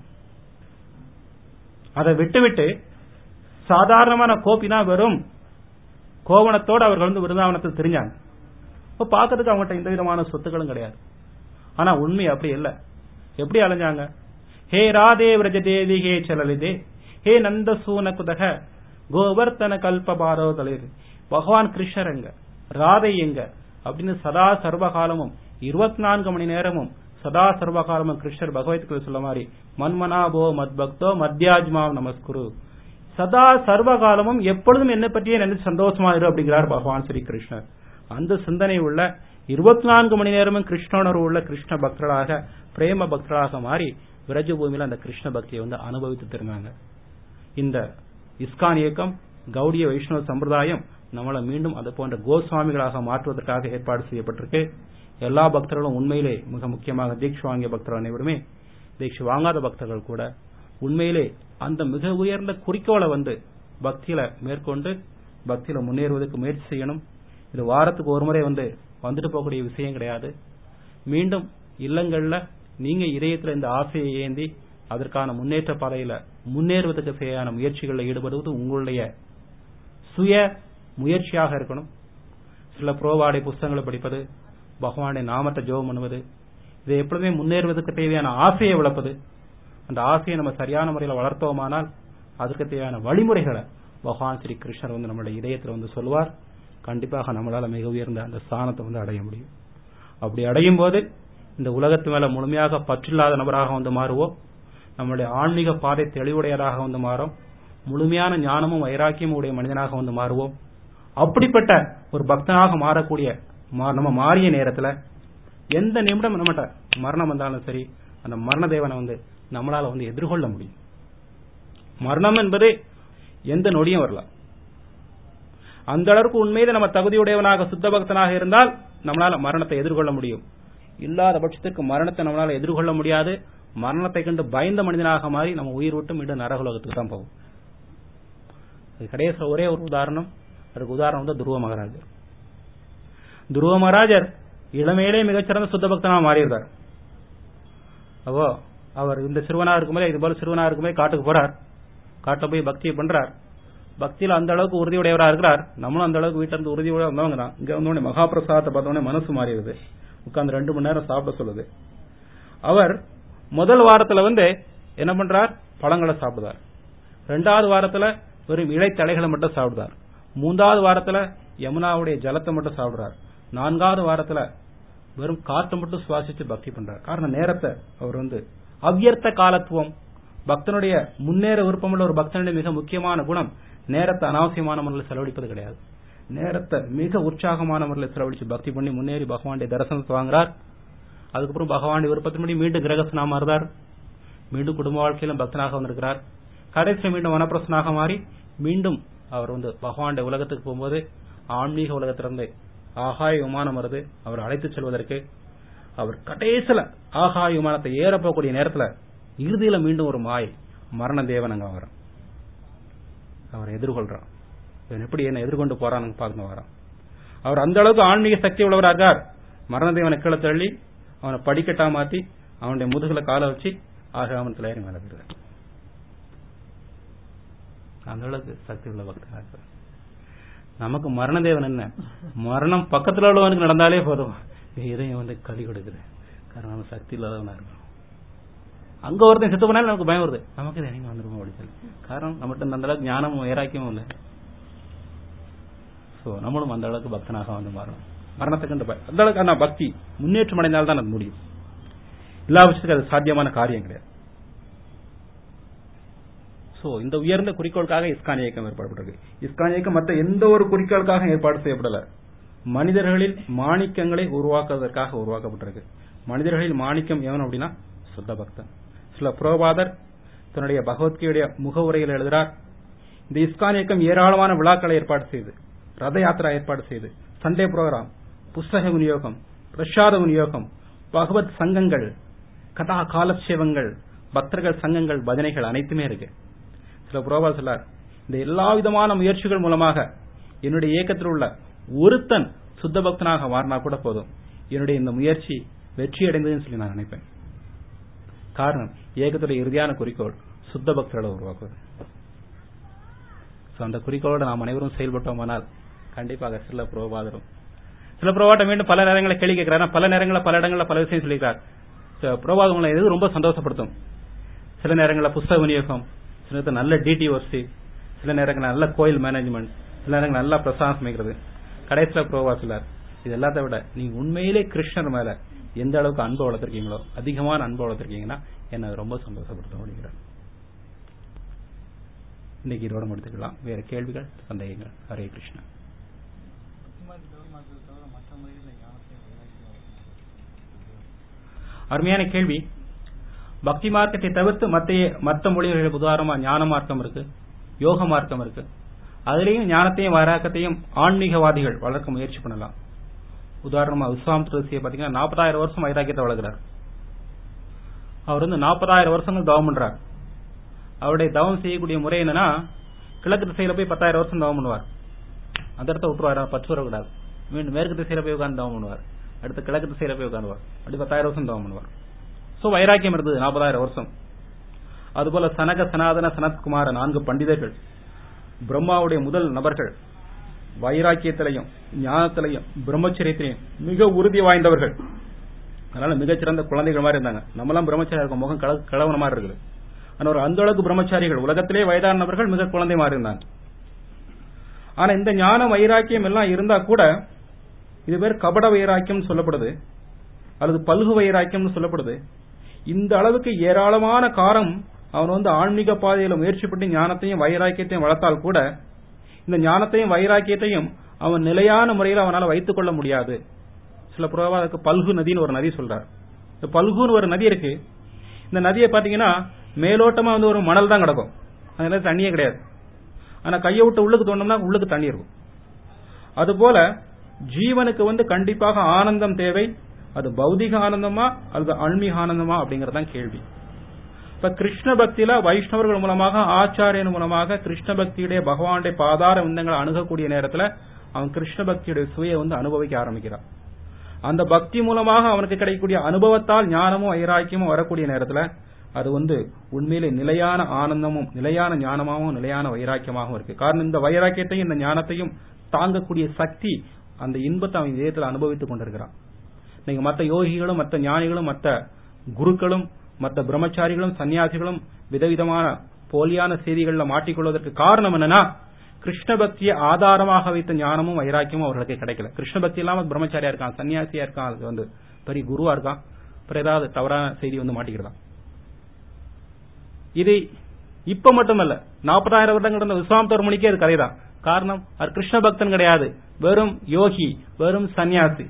அதை விட்டு விட்டு சாதாரணமான கோபினா வெறும் கோவணத்தோடு அவர்கள் வந்து விருந்தாவனத்தில் தெரிஞ்சாங்க இப்போ பார்க்கறதுக்கு அவங்ககிட்ட எந்த விதமான சொத்துக்களும் கிடையாது ஆனா உண்மை அப்படி இல்ல எப்படி அலைஞ்சாங்க ஹே ராதே விரஜ தேவி ஹே சலலிதே ஹே நந்த சூன குதக கோவர்த்தன கல்ப பாரோ தளிர் பகவான் கிருஷ்ணர் எங்க ராதை எங்க அப்படின்னு சதா சர்வகாலமும் இருபத்தி நான்கு மணி நேரமும் சதா சர்வகாலமும் கிருஷ்ணர் பகவத்கீதை சொல்ல மாதிரி மன்மனாபோ மத் பக்தோ மத்தியாஜ்மாவ் நமஸ்குரு சதா சர்வகாலமும் எப்பொழுதும் என்ன பற்றியே நினைச்சு சந்தோஷமா இரு அப்படிங்கிறார் பகவான் ஸ்ரீ கிருஷ்ணர் அந்த சிந்தனை உள்ள இருபத்தி நான்கு மணி நேரமும் கிருஷ்ணோணர்வு உள்ள கிருஷ்ண பக்தர்களாக பிரேம பக்தர்களாக மாறி விரஜ பூமியில அந்த கிருஷ்ண பக்தியை வந்து அனுபவித்து திருந்தாங்க இந்த இஸ்கான் இயக்கம் கௌடிய வைஷ்ணவ சம்பிரதாயம் நம்மளை மீண்டும் அது போன்ற கோஸ்வாமிகளாக மாற்றுவதற்காக ஏற்பாடு செய்யப்பட்டிருக்கு எல்லா பக்தர்களும் உண்மையிலே மிக முக்கியமாக தீட்சை வாங்கிய பக்தர்கள் அனைவருமே தீட்சை வாங்காத பக்தர்கள் கூட உண்மையிலே அந்த மிக உயர்ந்த குறிக்கோளை வந்து பக்தியில மேற்கொண்டு பக்தியில முன்னேறுவதற்கு முயற்சி செய்யணும் இது வாரத்துக்கு ஒரு முறை வந்து வந்துட்டு போகக்கூடிய விஷயம் கிடையாது மீண்டும் இல்லங்கள்ல நீங்க இதயத்துல இந்த ஆசையை ஏந்தி அதற்கான முன்னேற்ற பாதையில முன்னேறுவதற்கு செய்யான முயற்சிகளில் ஈடுபடுவது உங்களுடைய சுய முயற்சியாக இருக்கணும் சில புரோவாடை புஸ்தகங்களை படிப்பது பகவானுடைய நாமத்தை ஜோகம் பண்ணுவது இதை எப்பொழுதுமே முன்னேறுவதற்கு தேவையான ஆசையை வளர்ப்பது அந்த ஆசையை நம்ம சரியான முறையில் வளர்த்தோமானால் அதற்கு தேவையான வழிமுறைகளை பகவான் ஸ்ரீ கிருஷ்ணர் வந்து நம்மளுடைய இதயத்தில் வந்து சொல்லுவார் கண்டிப்பாக நம்மளால மிக உயர்ந்த அந்த ஸ்தானத்தை வந்து அடைய முடியும் அப்படி அடையும் போது இந்த உலகத்து மேல முழுமையாக பற்றில்லாத நபராக வந்து மாறுவோம் நம்மளுடைய ஆன்மீக பாதை தெளிவுடையதாக வந்து மாறும் முழுமையான ஞானமும் வைராக்கியமும் உடைய மனிதனாக வந்து மாறுவோம் அப்படிப்பட்ட ஒரு பக்தனாக மாறக்கூடிய நம்ம மாறிய நேரத்துல எந்த நிமிடம் நம்மகிட்ட மரணம் வந்தாலும் சரி அந்த மரண தேவனை வந்து நம்மளால வந்து எதிர்கொள்ள முடியும் மரணம் என்பது எந்த நொடியும் வரலாம் அந்த அளவுக்கு உண்மையில நம்ம தகுதியுடையவனாக சுத்த பக்தனாக இருந்தால் நம்மளால மரணத்தை எதிர்கொள்ள முடியும் இல்லாத பட்சத்துக்கு மரணத்தை நம்மளால எதிர்கொள்ள முடியாது மரணத்தை கண்டு பயந்த மனிதனாக மாறி நம்ம உயிர் விட்டு மீண்டும் நரகுலகத்துக்கு தான் போகும் அது கடைசியில் ஒரே ஒரு உதாரணம் அதுக்கு உதாரணம் வந்து துருவ மகாராஜர் துருவ மகாராஜர் இளமையிலே மிகச்சிறந்த சுத்த பக்தனா மாறியிருந்தார் அப்போ அவர் இந்த சிறுவனா இருக்கும்போது இது போல சிறுவனா இருக்கும்போது காட்டுக்கு போறார் காட்டுல போய் பக்தியை பண்றார் பக்தியில அந்த அளவுக்கு உறுதியுடையவரா இருக்கிறார் நம்மளும் அந்த அளவுக்கு வீட்டுல இருந்து உறுதியோட வந்தவங்க தான் இங்க வந்தோடனே மகாபிரசாதத்தை பார்த்தோடனே மனசு மாறிடுது உட்கார்ந்து ரெண்டு மணி நேரம் சாப்பிட சொல்லுது அவர் முதல் வாரத்துல வந்து என்ன பண்றார் பழங்களை சாப்பிடுறார் ரெண்டாவது வாரத்துல வெறும் இலைத்தலைகளை மட்டும் சாப்பிடுறார் மூன்றாவது வாரத்துல யமுனாவுடைய ஜலத்தை மட்டும் சாப்பிடுறார் நான்காவது வாரத்துல வெறும் காற்று மட்டும் சுவாசிச்சு பக்தி பண்றார் காரணம் நேரத்தை அவர் வந்து அவ்வியர்த்த காலத்துவம் பக்தனுடைய முன்னேற விருப்பமுள்ள ஒரு பக்தனுடைய மிக முக்கியமான குணம் நேரத்தை அனாவசியமான முறையில் செலவழிப்பது கிடையாது நேரத்தை மிக உற்சாகமான முறையில் செலவழிச்சு பக்தி பண்ணி முன்னேறி பகவானுடைய தரிசனத்தை வாங்குறார் அதுக்கப்புறம் பகவானுடைய விருப்பத்தின்படி மீண்டும் கிரகஸ்தனா மாறுறார் மீண்டும் குடும்ப வாழ்க்கையிலும் பக்தனாக வந்திருக்கிறார் கடைசியில் மீண்டும் வனப்பிரசனாக மாறி மீண்டும் அவர் வந்து பகவானுடைய உலகத்துக்கு போகும்போது ஆன்மீக உலகத்திலிருந்து ஆகாய விமானம் வருது அவர் அழைத்துச் செல்வதற்கு அவர் கடைசியில ஆகாய விமானத்தை ஏற போகக்கூடிய நேரத்துல இறுதியில மீண்டும் ஒரு மாய் மரண தேவன் அங்க வரான் அவரை எதிர்கொள்றான் இவன் எப்படி என்ன எதிர்கொண்டு போறான்னு பார்க்க வரான் அவர் அந்த அளவுக்கு ஆன்மீக சக்தி உள்ளவராக இருக்கார் மரண தேவனை கீழே தள்ளி அவனை படிக்கட்டா மாத்தி அவனுடைய முதுகுல காலை வச்சு ஆக அவனத்துல ஏறி மேல போயிருக்கார் அந்த அளவுக்கு சக்தி உள்ள பக்தராக இருக்கிறார் நமக்கு மரண தேவன் என்ன மரணம் பக்கத்துல உள்ளவனுக்கு நடந்தாலே போதும் இதயம் வந்து களி கொடுக்குது காரணம் நம்ம சக்தி இல்லாதவனா இருக்கும் அங்க ஒருத்தன் செத்து போனாலும் நமக்கு பயம் வருது நமக்கு இது இனிமே வந்துருமோ அப்படின்னு சொல்லி காரணம் நம்மகிட்ட அந்த அளவுக்கு ஞானமும் வைராக்கியமும் இல்லை சோ நம்மளும் அந்த அளவுக்கு பக்தனாக வந்து மாறணும் மரணத்துக்கு அந்த பயம் அந்த அளவுக்கு அந்த பக்தி முன்னேற்றம் அடைந்தால்தான் அது முடியும் எல்லா விஷயத்துக்கு அது சாத்தியமான காரியம் கிடையாது சோ இந்த உயர்ந்த குறிக்கோளுக்காக இஸ்கான் இயக்கம் ஏற்பாடுபட்டிருக்கு இஸ்கான் இயக்கம் மற்ற எந்த ஒரு குறிக்கோளுக்காக ஏற்பாடு செய்யப்படல மனிதர்களில் மாணிக்கங்களை உருவாக்குவதற்காக உருவாக்கப்பட்டிருக்கு மனிதர்களில் மாணிக்கம் எவன் அப்படின்னா சுத்த பக்தன் சில புரோபாதர் தன்னுடைய பகவத்கீதையுடைய முகவுரையில் எழுதுகிறார் இந்த இஸ்கான் இயக்கம் ஏராளமான விழாக்களை ஏற்பாடு செய்து ரத யாத்திரா ஏற்பாடு செய்து சண்டே புரோகிராம் புஸ்தக விநியோகம் பிரசாத விநியோகம் பகவத் சங்கங்கள் கதா காலட்சேபங்கள் பக்தர்கள் சங்கங்கள் பஜனைகள் அனைத்துமே இருக்கு சில புரோபா சொல்லார் இந்த எல்லா விதமான முயற்சிகள் மூலமாக என்னுடைய இயக்கத்தில் உள்ள ஒருத்தன் சுத்த பக்தனாக மாறினா கூட போதும் என்னுடைய இந்த முயற்சி வெற்றி அடைந்ததுன்னு சொல்லி நான் நினைப்பேன் காரணம் இயக்கத்துடைய இறுதியான குறிக்கோள் சுத்த பக்தர்களை உருவாக்குவது அந்த குறிக்கோளோட நாம் அனைவரும் செயல்பட்டோமானால் கண்டிப்பாக சில புரோபாதரும் சில புரோபாட்டம் மீண்டும் பல நேரங்களில் கேள்வி கேட்கிறார் பல நேரங்களில் பல இடங்களில் பல விஷயம் சொல்லியிருக்கார் புரோபாதங்களை எது ரொம்ப சந்தோஷப்படுத்தும் சில நேரங்களில் புஸ்தக விநியோகம் சில நேரத்தில் நல்ல டிடி ஒர்சி சில நேரங்களில் நல்ல கோயில் மேனேஜ்மெண்ட் சில நேரங்களில் நல்லா பிரசாதம் சமைக்கிறது கடைசியில் புரோபா சொல்லார் இது எல்லாத்த விட நீங்க உண்மையிலே கிருஷ்ணர் மேல எந்த அளவுக்கு அன்பு வளர்த்திருக்கீங்களோ அதிகமான அன்பு வளர்த்திருக்கீங்கன்னா என்ன ரொம்ப சந்தோஷப்படுத்த முடிகிறார் இன்னைக்கு இதோட முடித்துக்கலாம் வேற கேள்விகள் சந்தேகங்கள் ஹரே கிருஷ்ணா அருமையான கேள்வி பக்தி மார்க்கத்தை தவிர்த்து மத்திய மற்ற மொழிகளில் உதாரணமா ஞான மார்க்கம் இருக்கு யோக மார்க்கம் இருக்கு அதுலயும் ஞானத்தையும் வைராக்கத்தையும் ஆன்மீகவாதிகள் வளர்க்க முயற்சி பண்ணலாம் உதாரணமா விஸ்வாம் துளசியை பாத்தீங்கன்னா நாற்பதாயிரம் வருஷம் வைராக்கியத்தை வளர்க்கிறார் அவர் வந்து நாற்பதாயிரம் வருஷங்கள் தவம் பண்றார் அவருடைய தவம் செய்யக்கூடிய முறை என்னன்னா கிழக்கு திசையில போய் பத்தாயிரம் வருஷம் தவம் பண்ணுவார் அந்த இடத்த விட்டுருவார் பத்து வரக்கூடாது மீண்டும் மேற்கு திசையில போய் உட்கார்ந்து தவம் பண்ணுவார் அடுத்து கிழக்கு திசையில போய் உட்காருவார் அப்படி பத்தாயிரம் வருஷம் தவம் பண்ணுவார் சோ வைராக்கியம் இருந்தது நாற்பதாயிரம் வருஷம் அதுபோல சனக சனாதன சனத்குமார நான்கு பண்டிதர்கள் பிரம்மாவுடைய முதல் நபர்கள் வைராக்கியத்திலையும் ஞானத்திலையும் பிரம்மச்சரியத்திலையும் மிக உறுதி வாய்ந்தவர்கள் அதனால மிகச்சிறந்த குழந்தைகள் மாதிரி இருந்தாங்க நம்மளாம் பிரம்மச்சாரி இருக்கும் முகம் கலவன மாதிரி இருக்குது ஆனா ஒரு அந்த அளவுக்கு பிரம்மச்சாரிகள் உலகத்திலே வயதானவர்கள் மிக குழந்தை மாதிரி இருந்தாங்க ஆனா இந்த ஞான வைராக்கியம் எல்லாம் இருந்தா கூட இது பேர் கபட வைராக்கியம் சொல்லப்படுது அல்லது பல்கு வைராக்கியம் சொல்லப்படுது இந்த அளவுக்கு ஏராளமான காரம் அவன் வந்து ஆன்மீக பாதையில முயற்சி பண்ணி ஞானத்தையும் வைராக்கியத்தையும் வளர்த்தால் கூட இந்த ஞானத்தையும் வைராக்கியத்தையும் அவன் நிலையான முறையில் அவனால் வைத்துக் கொள்ள முடியாது சில புறவாதக்கு பல்கு நதின்னு ஒரு நதி சொல்றார் இந்த பல்குன்னு ஒரு நதி இருக்கு இந்த நதியை பாத்தீங்கன்னா மேலோட்டமா வந்து ஒரு மணல் தான் கிடக்கும் அதனால தண்ணியே கிடையாது ஆனா கையை விட்டு உள்ளுக்கு தோணும்னா உள்ளுக்கு தண்ணி இருக்கும் அதுபோல ஜீவனுக்கு வந்து கண்டிப்பாக ஆனந்தம் தேவை அது பௌதிக ஆனந்தமா அல்லது ஆன்மீக ஆனந்தமா அப்படிங்கறதான் கேள்வி இப்ப கிருஷ்ண பக்தியில வைஷ்ணவர்கள் மூலமாக ஆச்சாரியன் மூலமாக கிருஷ்ண பக்தியுடைய பகவானுடைய பாதார விந்தங்களை அணுகக்கூடிய நேரத்துல அவன் கிருஷ்ண பக்தியுடைய சுவையை வந்து அனுபவிக்க ஆரம்பிக்கிறான் அந்த பக்தி மூலமாக அவனுக்கு கிடைக்கக்கூடிய அனுபவத்தால் ஞானமும் வைராக்கியமும் வரக்கூடிய நேரத்துல அது வந்து உண்மையிலே நிலையான ஆனந்தமும் நிலையான ஞானமாகவும் நிலையான வைராக்கியமாகவும் இருக்கு காரணம் இந்த வைராக்கியத்தையும் இந்த ஞானத்தையும் தாங்கக்கூடிய சக்தி அந்த இன்பத்தை அவன் இதயத்தில் அனுபவித்துக் கொண்டிருக்கிறான் நீங்க மற்ற யோகிகளும் மற்ற ஞானிகளும் மற்ற குருக்களும் மற்ற பிரம்மச்சாரிகளும் சன்னியாசிகளும் விதவிதமான போலியான செய்திகள்ல மாட்டிக்கொள்வதற்கு காரணம் என்னன்னா கிருஷ்ண பக்தியை ஆதாரமாக வைத்த ஞானமும் வைராக்கியமும் அவர்களுக்கு கிடைக்கல கிருஷ்ண பக்தி இல்லாம பிரம்மச்சாரியா இருக்கான் சன்னியாசியா இருக்கான் அதுக்கு வந்து பெரிய குருவா இருக்கான் அப்புறம் ஏதாவது தவறான செய்தி வந்து மாட்டிக்கிறதான் இது இப்ப மட்டுமல்ல நாற்பதாயிரம் வருடங்கள் இருந்த விஸ்வாமத்தோர் மணிக்கே அது கதைதான் காரணம் அவர் கிருஷ்ண பக்தன் கிடையாது வெறும் யோகி வெறும் சன்னியாசி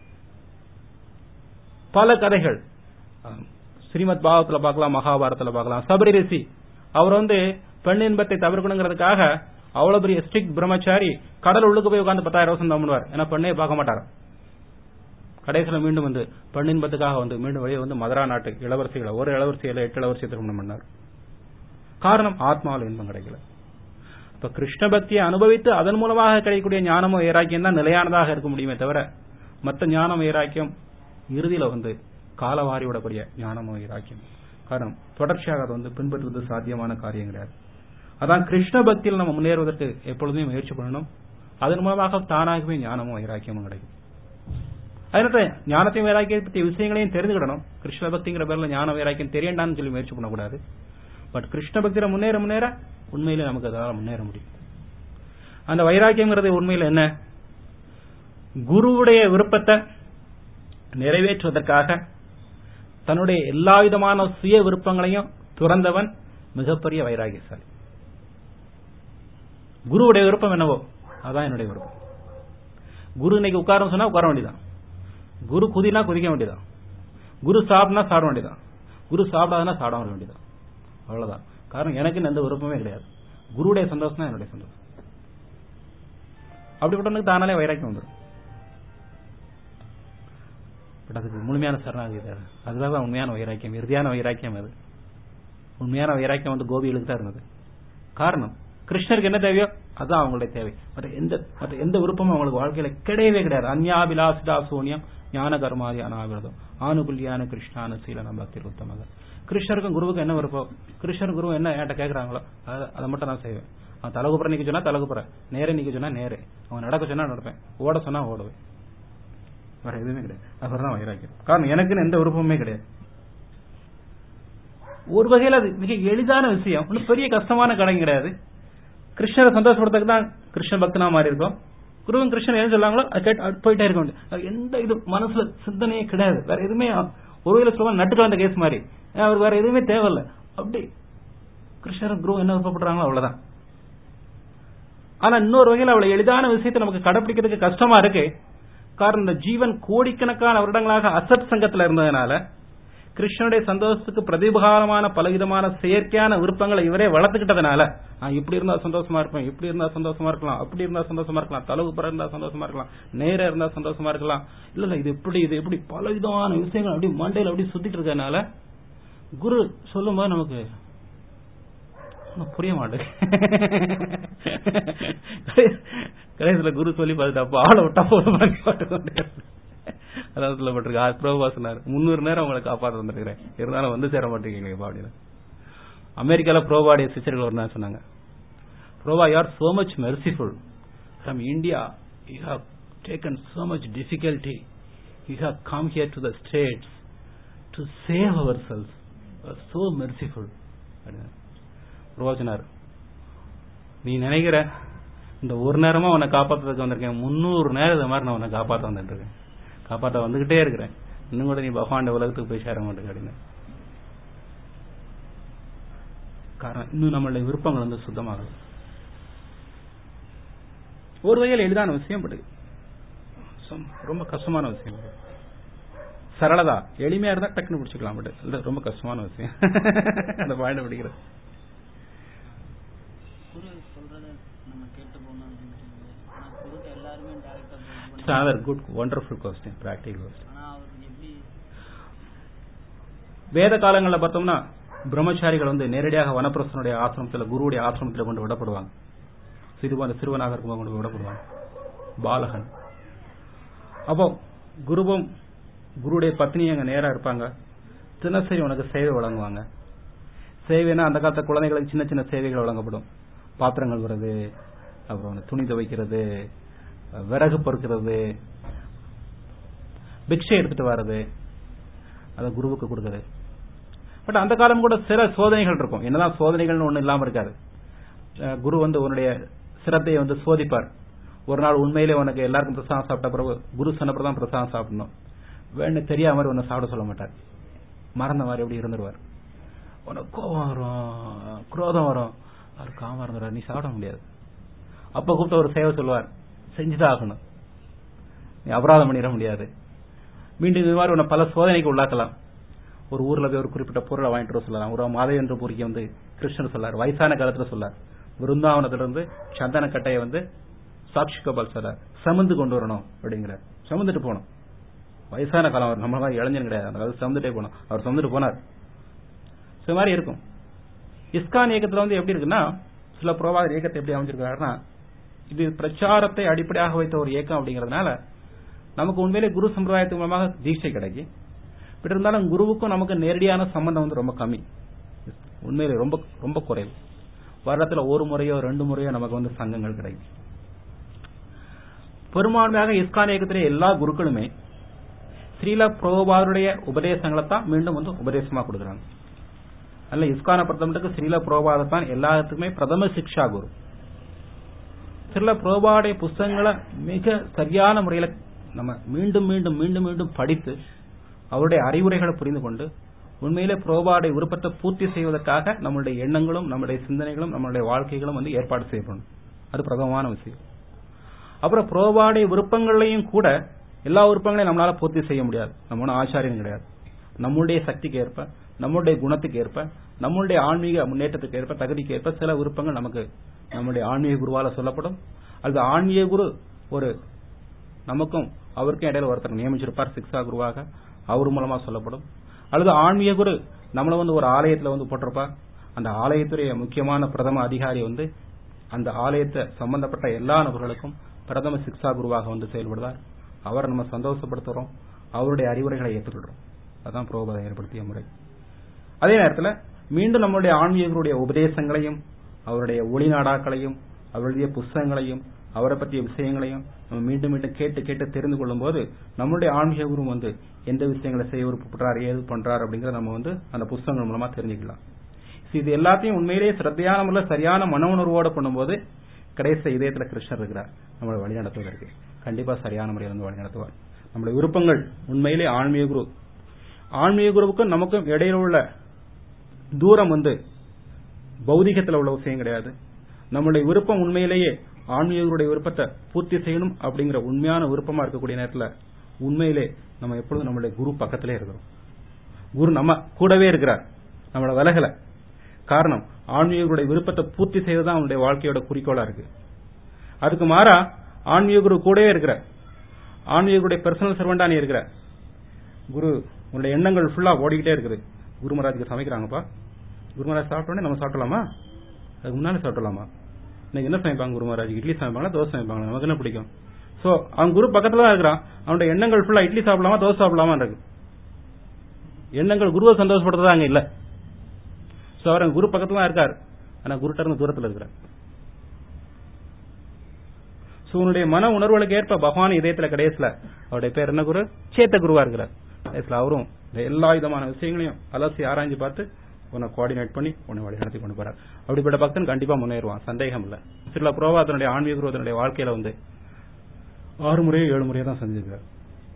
பல கதைகள் ஸ்ரீமத் பாகவத்துல பார்க்கலாம் மகாபாரதத்துல பார்க்கலாம் சபரி ரிஷி அவர் வந்து பெண் இன்பத்தை தவிர்க்கணுங்கிறதுக்காக அவ்வளவு பெரிய ஸ்ட்ரிக்ட் பிரம்மச்சாரி கடல் உள்ளுக்கு போய் உட்காந்து பத்தாயிரம் வருஷம் தான் பண்ணுவார் ஏன்னா பெண்ணே பார்க்க மாட்டார் கடைசியில மீண்டும் வந்து பெண் இன்பத்துக்காக வந்து மீண்டும் வெளியே வந்து மதுரா நாட்டுக்கு இளவரசிகளை ஒரு இளவரசியில எட்டு இளவரசியை திருமணம் பண்ணார் காரணம் ஆத்மாவில் இன்பம் கிடைக்கல இப்ப கிருஷ்ண பக்தியை அனுபவித்து அதன் மூலமாக கிடைக்கக்கூடிய ஞானமோ வைராக்கியம் தான் நிலையானதாக இருக்க முடியுமே தவிர மற்ற ஞானம் வைராக்கியம் இறுதியில வந்து காலவாரி விடக்கூடிய ஞானமோ வைராக்கியம் காரணம் தொடர்ச்சியாக அதை வந்து பின்பற்றுவது சாத்தியமான காரியம் கிடையாது அதான் கிருஷ்ண பக்தியில் நம்ம முன்னேறுவதற்கு எப்பொழுதுமே முயற்சி பண்ணணும் அதன் மூலமாக தானாகவே ஞானமும் வைராக்கியமும் கிடைக்கும் அதனால ஞானத்தையும் வைராக்கியம் பற்றிய விஷயங்களையும் தெரிஞ்சுக்கிடணும் கிருஷ்ண பக்திங்கிற பேர்ல ஞான வைராக்கியம் தெரியண்டான்னு சொல்லி முயற்சி பண்ணக்கூடாது பட் கிருஷ்ண பக்தியில முன்னேற முன்னேற உண்மையில நமக்கு அதால முன்னேற முடியும் அந்த வைராக்கியங்கிறது உண்மையில என்ன குருவுடைய விருப்பத்தை நிறைவேற்றுவதற்காக தன்னுடைய எல்லா விதமான சுய விருப்பங்களையும் துறந்தவன் மிகப்பெரிய வைராகியசாலி குருவுடைய விருப்பம் என்னவோ அதான் என்னுடைய விருப்பம் குரு இன்னைக்கு உட்காரம் சொன்னா உட்கார வேண்டியதான் குரு குதினா குதிக்க வேண்டியதான் குரு சாப்பிட்னா சாப்பிட வேண்டியதான் குரு சாப்பிடாதுன்னா சாப்பிட வேண்டியதான் அவ்வளவுதான் காரணம் எனக்கு எந்த விருப்பமே கிடையாது குருவுடைய சந்தோஷம் தான் என்னுடைய சந்தோஷம் அப்படிப்பட்டவனுக்கு தானாலே வைராக்கியம் வந்துடும் பட் அதுக்கு முழுமையான சரணாகதி தேவை அதுதான் உண்மையான வைராக்கியம் இறுதியான வைராக்கியம் அது உண்மையான வைராக்கியம் வந்து கோபிகளுக்கு தான் இருந்தது காரணம் கிருஷ்ணருக்கு என்ன தேவையோ அதுதான் அவங்களுடைய தேவை மற்ற எந்த மற்ற எந்த விருப்பமும் அவங்களுக்கு வாழ்க்கையில கிடையவே கிடையாது அந்யாபிலாசிதா சூன்யம் ஞான கர்மாதி அனாவிரதம் ஆணுகுல்யான கிருஷ்ணான சீலன பக்தி உத்தமக கிருஷ்ணருக்கும் குருவுக்கும் என்ன விருப்பம் கிருஷ்ணர் குரு என்ன என்கிட்ட கேட்கறாங்களோ அதை மட்டும் நான் செய்வேன் அவன் தலகுப்புற நிக்க சொன்னா தலகுப்புற நேரே நிக்க சொன்னா நேரே அவன் நடக்க சொன்னா நடப்பேன் ஓட சொன்னா ஓடுவேன் வேற எதுவுமே கிடையாது அப்புறம் தான் வைராக்கியம் காரணம் எனக்குன்னு எந்த விருப்பமுமே கிடையாது ஒரு வகையில் அது மிக எளிதான விஷயம் ஒன்றும் பெரிய கஷ்டமான கடை கிடையாது கிருஷ்ணரை சந்தோஷப்படுறதுக்கு தான் கிருஷ்ண பக்தனா மாறி இருக்கும் குருவன் கிருஷ்ணன் என்ன சொல்லாங்களோ அது கேட்டு போயிட்டே இருக்க வேண்டியது எந்த இது மனசுல சிந்தனையே கிடையாது வேற எதுவுமே ஒரு வகையில சொல்லுவாங்க நட்டுக்கு வந்த கேஸ் மாதிரி அவர் வேற எதுவுமே தேவையில்ல அப்படி கிருஷ்ணர் குரு என்ன விருப்பப்படுறாங்களோ அவ்வளவுதான் ஆனா இன்னொரு வகையில் அவ்வளவு எளிதான விஷயத்தை நமக்கு கடைபிடிக்கிறதுக்கு கஷ்டமா இருக்கு காரணம் இந்த ஜீவன் கோடிக்கணக்கான வருடங்களாக அசத் சங்கத்துல இருந்ததுனால கிருஷ்ணனுடைய சந்தோஷத்துக்கு பிரதிபகாரமான பலவிதமான செயற்கையான விருப்பங்களை இவரே வளர்த்துக்கிட்டதுனால நான் இப்படி இருந்தா சந்தோஷமா இருப்பேன் இப்படி இருந்தா சந்தோஷமா இருக்கலாம் அப்படி இருந்தா சந்தோஷமா இருக்கலாம் தலகுப்புற இருந்தா சந்தோஷமா இருக்கலாம் நேர இருந்தா சந்தோஷமா இருக்கலாம் இல்ல இல்ல இது எப்படி இது எப்படி பலவிதமான விஷயங்கள் அப்படி மண்டையில அப்படி சுத்திட்டு இருக்கனால குரு சொல்லும் போது நமக்கு புரிய மாட்டேங்குது கடைசியில குரு சொல்லி பார்த்துட்டு அப்ப ஆளை விட்டா போதும் அதாவது சொல்லப்பட்டிருக்கு பிரபா சொன்னார் முன்னூறு நேரம் உங்களை காப்பாற்ற வந்திருக்கிறேன் இருந்தாலும் வந்து சேர மாட்டேங்கிறீங்க அப்படின்னு அமெரிக்கால புரோபாடைய சிச்சர்கள் ஒரு நாள் சொன்னாங்க புரோபா you are so much merciful from India you have taken so much difficulty you have come here to the States to save our souls so merciful புரோஜனார் நீ நினைக்கிற இந்த ஒரு நேரமா உன்னை காப்பாற்றுறதுக்கு வந்திருக்கேன் முன்னூறு நேரம் இந்த மாதிரி நான் உன்னை காப்பாற்ற வந்துட்டு இருக்கேன் காப்பாற்ற வந்துகிட்டே இருக்கிறேன் இன்னும் கூட நீ பகவான் உலகத்துக்கு போய் சேர மாட்டேங்க அப்படின்னு காரணம் இன்னும் நம்மளுடைய விருப்பங்கள் வந்து சுத்தமாகுது ஒரு வகையில் எளிதான விஷயம் பட் ரொம்ப கஷ்டமான விஷயம் சரளதா எளிமையா இருந்தா டக்குன்னு பிடிச்சிக்கலாம் பட் இல்ல ரொம்ப கஷ்டமான விஷயம் அந்த பாயிண்ட் பிடிக்கிறது It's another good, wonderful question, practical question. வேத காலங்களில் பார்த்தோம்னா பிரம்மச்சாரிகள் வந்து நேரடியாக வனப்பிரசனுடைய ஆசிரமத்தில் குருவுடைய ஆசிரமத்தில் கொண்டு விடப்படுவாங்க சிறுவன் சிறுவனாக இருக்கும்போது கொண்டு விடப்படுவாங்க பாலகன் அப்போ குருவும் குருடைய பத்னி அங்க நேரா இருப்பாங்க தினசரி உனக்கு சேவை வழங்குவாங்க சேவைனா அந்த காலத்து குழந்தைகளுக்கு சின்ன சின்ன சேவைகள் வழங்கப்படும் பாத்திரங்கள் வருது அப்புறம் துணி துவைக்கிறது விறகு பொறுக்கிறது பிக்ஷை எடுத்துட்டு வர்றது அதை குருவுக்கு கொடுக்குறது பட் அந்த காலம் கூட சில சோதனைகள் இருக்கும் என்னதான் சோதனைகள்னு ஒண்ணு இல்லாம இருக்காது குரு வந்து உன்னுடைய சிரத்தையை வந்து சோதிப்பார் ஒரு நாள் உண்மையிலே உனக்கு எல்லாருக்கும் பிரசாதம் சாப்பிட்ட பிறகு குரு சொன்னப்பறம் தான் பிரசாதம் சாப்பிடணும் வேணும் தெரியாம மாதிரி உன்னை சாப்பிட சொல்ல மாட்டார் மறந்த மாதிரி எப்படி இருந்துருவார் உனக்கு கோபம் வரும் குரோதம் வரும் அவர் காம இருந்துருவார் நீ சாப்பிட முடியாது அப்ப கூப்பிட்ட ஒரு சேவை சொல்லுவார் செஞ்சுதான் ஆகணும் நீ அபராதம் பண்ணிட முடியாது மீண்டும் இது மாதிரி உன்னை பல சோதனைக்கு உள்ளாக்கலாம் ஒரு ஊர்ல போய் ஒரு குறிப்பிட்ட பொருளை வாங்கிட்டு வர சொல்லலாம் ஒரு மாதவேந்திர பூரிக்கு வந்து கிருஷ்ணர் சொல்லார் வயசான காலத்துல சொல்லார் விருந்தாவனத்திலிருந்து சந்தன கட்டையை வந்து சாட்சி கோபால் சொல்றார் சமந்து கொண்டு வரணும் அப்படிங்கிற சமந்துட்டு போகணும் வயசான காலம் அவர் நம்ம மாதிரி இளைஞன் கிடையாது அந்த காலத்து சமந்துட்டே போனோம் அவர் சமந்துட்டு போனார் இது மாதிரி இருக்கும் இஸ்கான் இயக்கத்துல வந்து எப்படி இருக்குன்னா சில புரோவாத இயக்கத்தை எப்படி அமைச்சிருக்காருன்னா இது பிரச்சாரத்தை அடிப்படையாக வைத்த ஒரு இயக்கம் அப்படிங்கறதுனால நமக்கு உண்மையிலே குரு சம்பிரதாயத்தின் மூலமாக தீட்சை கிடைக்கும் பட் இருந்தாலும் குருவுக்கும் நமக்கு நேரடியான சம்பந்தம் வந்து ரொம்ப கம்மி உண்மையிலே ரொம்ப ரொம்ப குறைவு வருடத்துல ஒரு முறையோ ரெண்டு முறையோ நமக்கு வந்து சங்கங்கள் கிடைக்கும் பெரும்பான்மையாக இஸ்கான் இயக்கத்திலே எல்லா குருக்களுமே ஸ்ரீல புரோபாருடைய உபதேசங்களை தான் மீண்டும் வந்து உபதேசமா கொடுக்குறாங்க அல்ல இஸ்கான பிரதமத்துக்கு ஸ்ரீல புரோபாதை தான் எல்லாத்துக்குமே பிரதம சிக்ஷா குரு ஸ்ரீல புரோபாடைய புஸ்தகங்களை மிக சரியான முறையில நம்ம மீண்டும் மீண்டும் மீண்டும் மீண்டும் படித்து அவருடைய அறிவுரைகளை புரிந்து கொண்டு உண்மையிலே புரோபாடைய விருப்பத்தை பூர்த்தி செய்வதற்காக நம்மளுடைய எண்ணங்களும் நம்முடைய சிந்தனைகளும் நம்மளுடைய வாழ்க்கைகளும் வந்து ஏற்பாடு செய்யப்படும் அது பிரதமமான விஷயம் அப்புறம் புரோபாடைய விருப்பங்களையும் கூட எல்லா விருப்பங்களையும் நம்மளால பூர்த்தி செய்ய முடியாது நம்ம ஒன்றும் ஆச்சாரியம் கிடையாது நம்முடைய சக்திக்கு ஏற்ப நம்முடைய குணத்துக்கு ஏற்ப நம்முடைய ஆன்மீக முன்னேற்றத்துக்கு ஏற்ப தகுதிக்கு ஏற்ப சில விருப்பங்கள் நமக்கு நம்முடைய ஆன்மீக குருவால சொல்லப்படும் அல்லது ஆன்மீக குரு ஒரு நமக்கும் அவருக்கும் இடையில ஒருத்தர் நியமிச்சிருப்பார் சிக்ஷா குருவாக அவர் மூலமா சொல்லப்படும் அல்லது ஆன்மீக குரு நம்மள வந்து ஒரு ஆலயத்துல வந்து போட்டிருப்பார் அந்த ஆலயத்துடைய முக்கியமான பிரதம அதிகாரி வந்து அந்த ஆலயத்தை சம்பந்தப்பட்ட எல்லா நபர்களுக்கும் பிரதம சிக்ஷா குருவாக வந்து செயல்படுவார் அவரை நம்ம சந்தோஷப்படுத்துறோம் அவருடைய அறிவுரைகளை ஏற்றுக்கொள்றோம் அதான் புரோபதை ஏற்படுத்திய முறை அதே நேரத்தில் மீண்டும் நம்மளுடைய ஆன்மீகருடைய உபதேசங்களையும் அவருடைய ஒளிநாடாக்களையும் அவருடைய புஸ்தகங்களையும் அவரை பற்றிய விஷயங்களையும் நம்ம மீண்டும் மீண்டும் கேட்டு கேட்டு தெரிந்து கொள்ளும் போது நம்மளுடைய ஆன்மீக குரு வந்து எந்த விஷயங்களை செய்ய விருப்பப்படுறார் ஏது பண்றார் அப்படிங்கறத நம்ம வந்து அந்த புஸ்தகங்கள் மூலமா தெரிஞ்சுக்கலாம் இது எல்லாத்தையும் உண்மையிலேயே சிரத்தையான முறையில் சரியான மன உணர்வோடு பண்ணும்போது கடைசி இதயத்துல கிருஷ்ணர் இருக்கிறார் நம்மளை வழி நடத்துவதற்கு கண்டிப்பா சரியான முறையில் வந்து வழி நடத்துவார் நம்மளுடைய விருப்பங்கள் உண்மையிலே ஆன்மீக குரு ஆன்மீக குருவுக்கும் நமக்கும் இடையில உள்ள தூரம் வந்து பௌதிகத்தில் உள்ள விஷயம் கிடையாது நம்மளுடைய விருப்பம் உண்மையிலேயே ஆன்மீகருடைய விருப்பத்தை பூர்த்தி செய்யணும் அப்படிங்கிற உண்மையான விருப்பமா இருக்கக்கூடிய நேரத்தில் உண்மையிலே நம்ம எப்பொழுதும் நம்மளுடைய குரு பக்கத்திலே இருக்கிறோம் குரு நம்ம கூடவே இருக்கிறார் நம்மளோட விலகல காரணம் ஆன்மீகருடைய விருப்பத்தை பூர்த்தி செய்வதுதான் அவனுடைய வாழ்க்கையோட குறிக்கோளா இருக்கு அதுக்கு மாறா ஆன்மீக குரு கூடவே இருக்கிற ஆன்மீகருடைய பர்சனல் சர்வெண்டா நீ இருக்கிற குரு உன்னுடைய எண்ணங்கள் ஃபுல்லா ஓடிக்கிட்டே இருக்குது குரு மகாராஜுக்கு சமைக்கிறாங்கப்பா குரு மகாராஜ் சாப்பிட்டோடனே நம்ம சாப்பிடலாமா அதுக்கு முன்னாலே சாப்பிடலாமா இன்னைக்கு என்ன சமைப்பாங்க குரு மகாராஜ் இட்லி சமைப்பாங்களா தோசை சமைப்பாங்களா நமக்கு என்ன பிடிக்கும் சோ அவன் குரு பக்கத்துல தான் இருக்கிறான் அவனுடைய எண்ணங்கள் ஃபுல்லா இட்லி சாப்பிடலாமா தோசை சாப்பிடலாமா இருக்கு எண்ணங்கள் குருவை சந்தோஷப்படுறதா அங்க இல்ல சோ அவர் குரு பக்கத்துல தான் இருக்காரு ஆனா குருட்ட இருந்து தூரத்துல இருக்கிறார் சோ உன்னுடைய மன உணர்வுகளுக்கு ஏற்ப பகவான் இதயத்துல கடைசியில அவருடைய பேர் என்ன குரு சேத்த குருவா இருக்கிறார் கடைசியில அவரும் எல்லா விதமான விஷயங்களையும் அலசி ஆராய்ஞ்சு பார்த்து உன்னை கோஆர்டினேட் பண்ணி உன்னை வழி நடத்தி கொண்டு போறார் அப்படிப்பட்ட பக்தன் கண்டிப்பா முன்னேறுவான் சந்தேகம் இல்ல சில புரோவாதனுடைய ஆன்மீக குருவதனுடைய வாழ்க்கையில வந்து ஆறு முறையோ ஏழு முறையோ தான் சந்திச்சிருக்காரு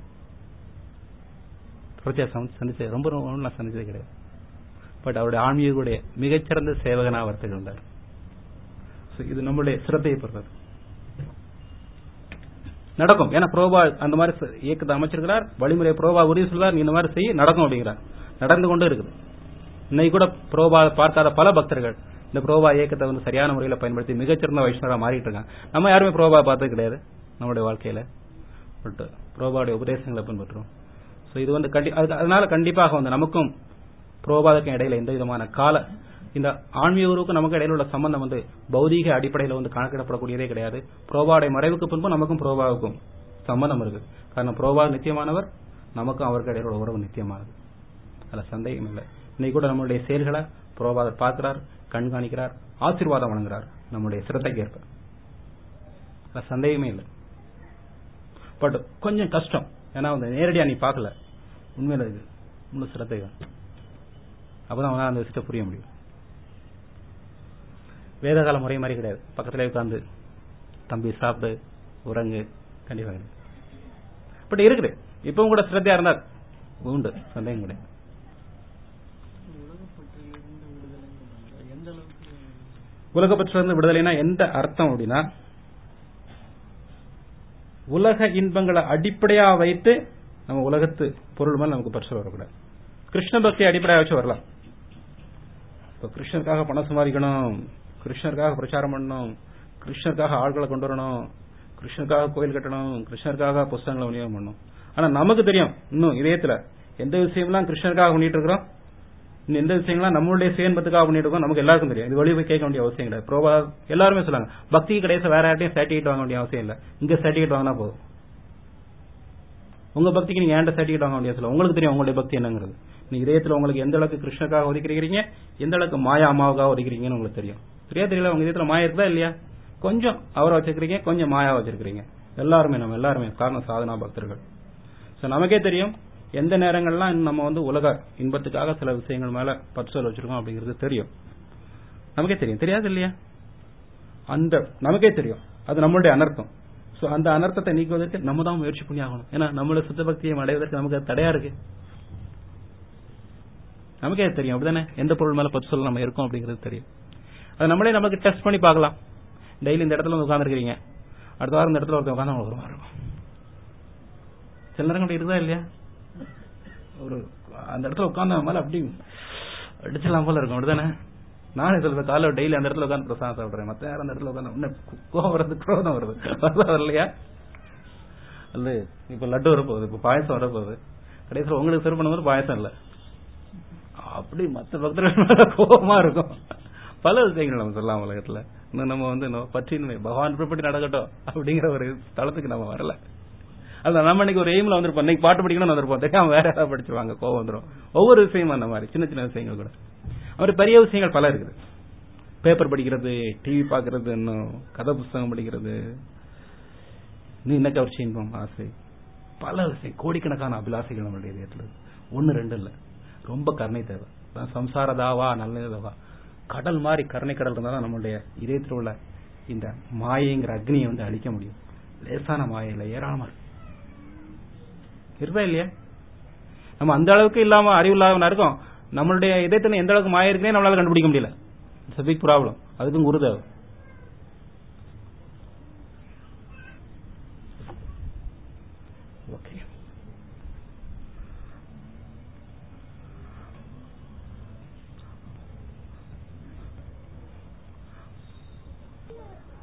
தொடர்ச்சியா சந்திச்சது ரொம்ப நான் சந்திச்சது கிடையாது பட் அவருடைய ஆன்மீகருடைய மிகச்சிறந்த சேவகனா அவர் திகழ்ந்தார் இது நம்மளுடைய சிரத்தையை பொறுத்தது நடக்கும் ஏன்னா புரோபா அந்த மாதிரி இயக்கத்தை அமைச்சிருக்கிறார் வழிமுறை புரோபா உறுதி சொல்றார் நீ இந்த மாதிரி செய்ய நடக்கும் அப்படிங்கிறார் நடந்து கொண்டு இருக்குது இன்னைக்கு கூட புரோபா பார்க்காத பல பக்தர்கள் இந்த புரோபா இயக்கத்தை வந்து சரியான முறையில் பயன்படுத்தி மிகச்சிறந்த வைஷ்ணவரா மாறிட்டு இருக்காங்க நம்ம யாருமே புரோபா பார்த்தது கிடையாது நம்மளுடைய வாழ்க்கையில பட் புரோபாவுடைய உபதேசங்களை பின்பற்றுறோம் ஸோ இது வந்து கண்டி அதனால கண்டிப்பாக வந்து நமக்கும் புரோபாதக்கும் இடையில எந்த விதமான கால இந்த ஆன்மீக குருவுக்கும் நமக்கு இடையில உள்ள சம்பந்தம் வந்து பௌதீக அடிப்படையில் வந்து கணக்கிடப்படக்கூடியதே கிடையாது புரோபாவுடைய மறைவுக்கு பின்பு நமக்கும் புரோபாவுக்கும் சம்பந்தம் இருக்கு காரணம் புரோபா நித்தியமானவர் நமக்கும் அவருக்கு இடையில உள்ள உறவு நித்தியமானது அதுல சந்தேகம் இல்லை இன்னைக்கு கூட நம்மளுடைய செயல்களை புரோபாதர் பார்க்கிறார் கண்காணிக்கிறார் ஆசீர்வாதம் வழங்குறார் நம்முடைய சிரத்தைக்கு ஏற்ப அதுல சந்தேகமே இல்லை பட் கொஞ்சம் கஷ்டம் ஏன்னா வந்து நேரடியா நீ பார்க்கல உண்மையில இது முழு சிரத்தை தான் அப்பதான் அவனால அந்த விஷயத்தை புரிய முடியும் வேதகால முறை மாதிரி கிடையாது பக்கத்துல உட்காந்து தம்பி சாப்பிடு உறங்கு கண்டிப்பா கிடையாது பட் இருக்குது இப்பவும் கூட சிரத்தையா இருந்தார் உண்டு சந்தேகம் கிடையாது உலகப்பற்றிலிருந்து விடுதலைனா எந்த அர்த்தம் அப்படின்னா உலக இன்பங்களை அடிப்படையா வைத்து நம்ம உலகத்து பொருள் மேல நமக்கு பற்று வரக்கூடாது கிருஷ்ண பக்தி அடிப்படையா வச்சு வரலாம் இப்ப கிருஷ்ணருக்காக பணம் சம்பாதிக்கணும் கிருஷ்ணருக்காக பிரச்சாரம் பண்ணணும் கிருஷ்ணருக்காக ஆட்களை கொண்டு வரணும் கிருஷ்ணருக்காக கோயில் கட்டணும் கிருஷ்ணருக்காக புஸ்தகங்களை விநியோகம் பண்ணணும் ஆனா நமக்கு தெரியும் இன்னும் இதயத்துல எந்த விஷயம்லாம் கிருஷ்ணருக்காக பண்ணிட்டு இருக்கிறோம் இன்னும் எந்த விஷயங்கள்லாம் நம்மளுடைய சுயன்பத்துக்காக பண்ணிட்டு இருக்கோம் நமக்கு எல்லாருக்கும் தெரியும் இது வெளியே போய் கேட்க வேண்டிய அவசியம் கிடையாது ப்ரோபா எல்லாருமே சொல்லுவாங்க பக்திக்கு கடைசி வேற யார்ட்டையும் சர்டிஃபிகேட் வாங்க வேண்டிய அவசியம் இல்லை இங்க சர்டிஃபிகேட் வாங்கினா போதும் உங்க பக்திக்கு நீங்க ஏன்ட சர்டிஃபிகேட் வாங்க வேண்டிய அவசியம் உங்களுக்கு தெரியும் உங்களுடைய பக்தி என்னங்கிறது நீங்க இதயத்துல உங்களுக்கு எந்த அளவுக்கு கிருஷ்ணருக்காக ஒதுக்கிறீங்க எந்த அளவுக்கு மாயா அம்மாவுக்காக ஒதுக்கிறீங்கன்னு உங்களுக்கு தெரியும் சரியா தெரியல உங்க இதயத்துல மாயா இருக்குதா இல்லையா கொஞ்சம் அவரை வச்சிருக்கீங்க கொஞ்சம் மாயா வச்சிருக்கீங்க எல்லாருமே நம்ம எல்லாருமே காரணம் சாதனா பக்தர்கள் சோ நமக்கே தெரியும் எந்த நேரங்கள்லாம் நம்ம வந்து உலக இன்பத்துக்காக சில விஷயங்கள் மேல பற்றுதல் வச்சிருக்கோம் அப்படிங்கிறது தெரியும் நமக்கே தெரியும் தெரியாது இல்லையா அந்த நமக்கே தெரியும் அது நம்மளுடைய அனர்த்தம் சோ அந்த அனர்த்தத்தை நீக்குவதற்கு நம்ம தான் முயற்சி பண்ணி ஆகணும் ஏன்னா நம்மளோட சுத்த பக்தியை அடைவதற்கு நமக்கு அது தடையா இருக்கு நமக்கே அது தெரியும் அப்படிதானே எந்த பொருள் மேல பற்று சொல்ல நம்ம இருக்கோம் அப்படிங்கிறது தெரியும் அது நம்மளே நமக்கு டெஸ்ட் பண்ணி பார்க்கலாம் டெய்லி இந்த இடத்துல வந்து உட்காந்துருக்கீங்க அடுத்த வாரம் இந்த இடத்துல ஒருத்தன் உட்காந்து உங்களுக்கு ஒரு மாதிரி இருக்கும் சில நேரம் அப்படி இருக்குதா இல்லையா ஒரு அந்த இடத்துல உட்காந்து மேல அப்படி அடிச்சிடலாம் போல இருக்கும் அப்படிதானே நானே சொல்றேன் காலைல டெய்லி அந்த இடத்துல உட்காந்து பிரசாதம் சாப்பிடுறேன் மத்த யாரும் அந்த இடத்துல உட்காந்து இன்னும் கோவம் வருது குரோதம் வருது வருதா வரலையா அல்ல இப்ப லட்டு வரப்போகுது இப்ப பாயசம் வரப்போகுது கடைசியில் உங்களுக்கு சர்வ் பண்ணும்போது பாயசம் இல்ல அப்படி மத்த பக்தர்கள் மேல கோபமா இருக்கும் பல விஷயங்கள் நம்ம சொல்லலாம் உலகத்துல இன்னும் நம்ம வந்து இன்னும் பற்றின்மை பகவான் இப்படி நடக்கட்டும் அப்படிங்கிற ஒரு தளத்துக்கு நம்ம வரல அது நம்ம இன்னைக்கு ஒரு எய்ம்ல வந்திருப்போம் இன்னைக்கு பாட்டு படிக்கணும்னு வந்திருப்போம் தெரியாம வேற ஏதாவது படிச்சிருவாங்க கோவம் வந்துடும் ஒவ்வொரு விஷயமும் அந்த மாதிரி சின்ன சின்ன விஷயங்கள் கூட அவர் பெரிய விஷயங்கள் பல இருக்குது பேப்பர் படிக்கிறது டிவி பாக்குறது இன்னும் கதை புஸ்தகம் படிக்கிறது நீ என்ன கவர்ச்சி இன்பம் ஆசை பல விஷயம் கோடிக்கணக்கான அபிலாசைகள் நம்மளுடைய இதயத்துல ஒன்னு ரெண்டு இல்ல ரொம்ப கருணை தேவை அதான் சம்சார தாவா நல்ல தாவா கடல் மாதிரி கருணை கடல் இருந்தா நம்மளுடைய இதயத்தில் உள்ள இந்த மாயைங்கிற அக்னியை வந்து அழிக்க முடியும் லேசான மாயையில ஏராளமா இருக்கு இருக்கா இல்லையா நம்ம அந்த அளவுக்கு இல்லாம அறிவு இல்லாம இருக்கோம் நம்மளுடைய இதயத்துல எந்த அளவுக்கு மாய இருக்குன்னே நம்மளால கண்டுபிடிக்க முடியல இட்ஸ் பிக் ப்ராப்ளம் அதுக்கும் குரு தேவை ஓகே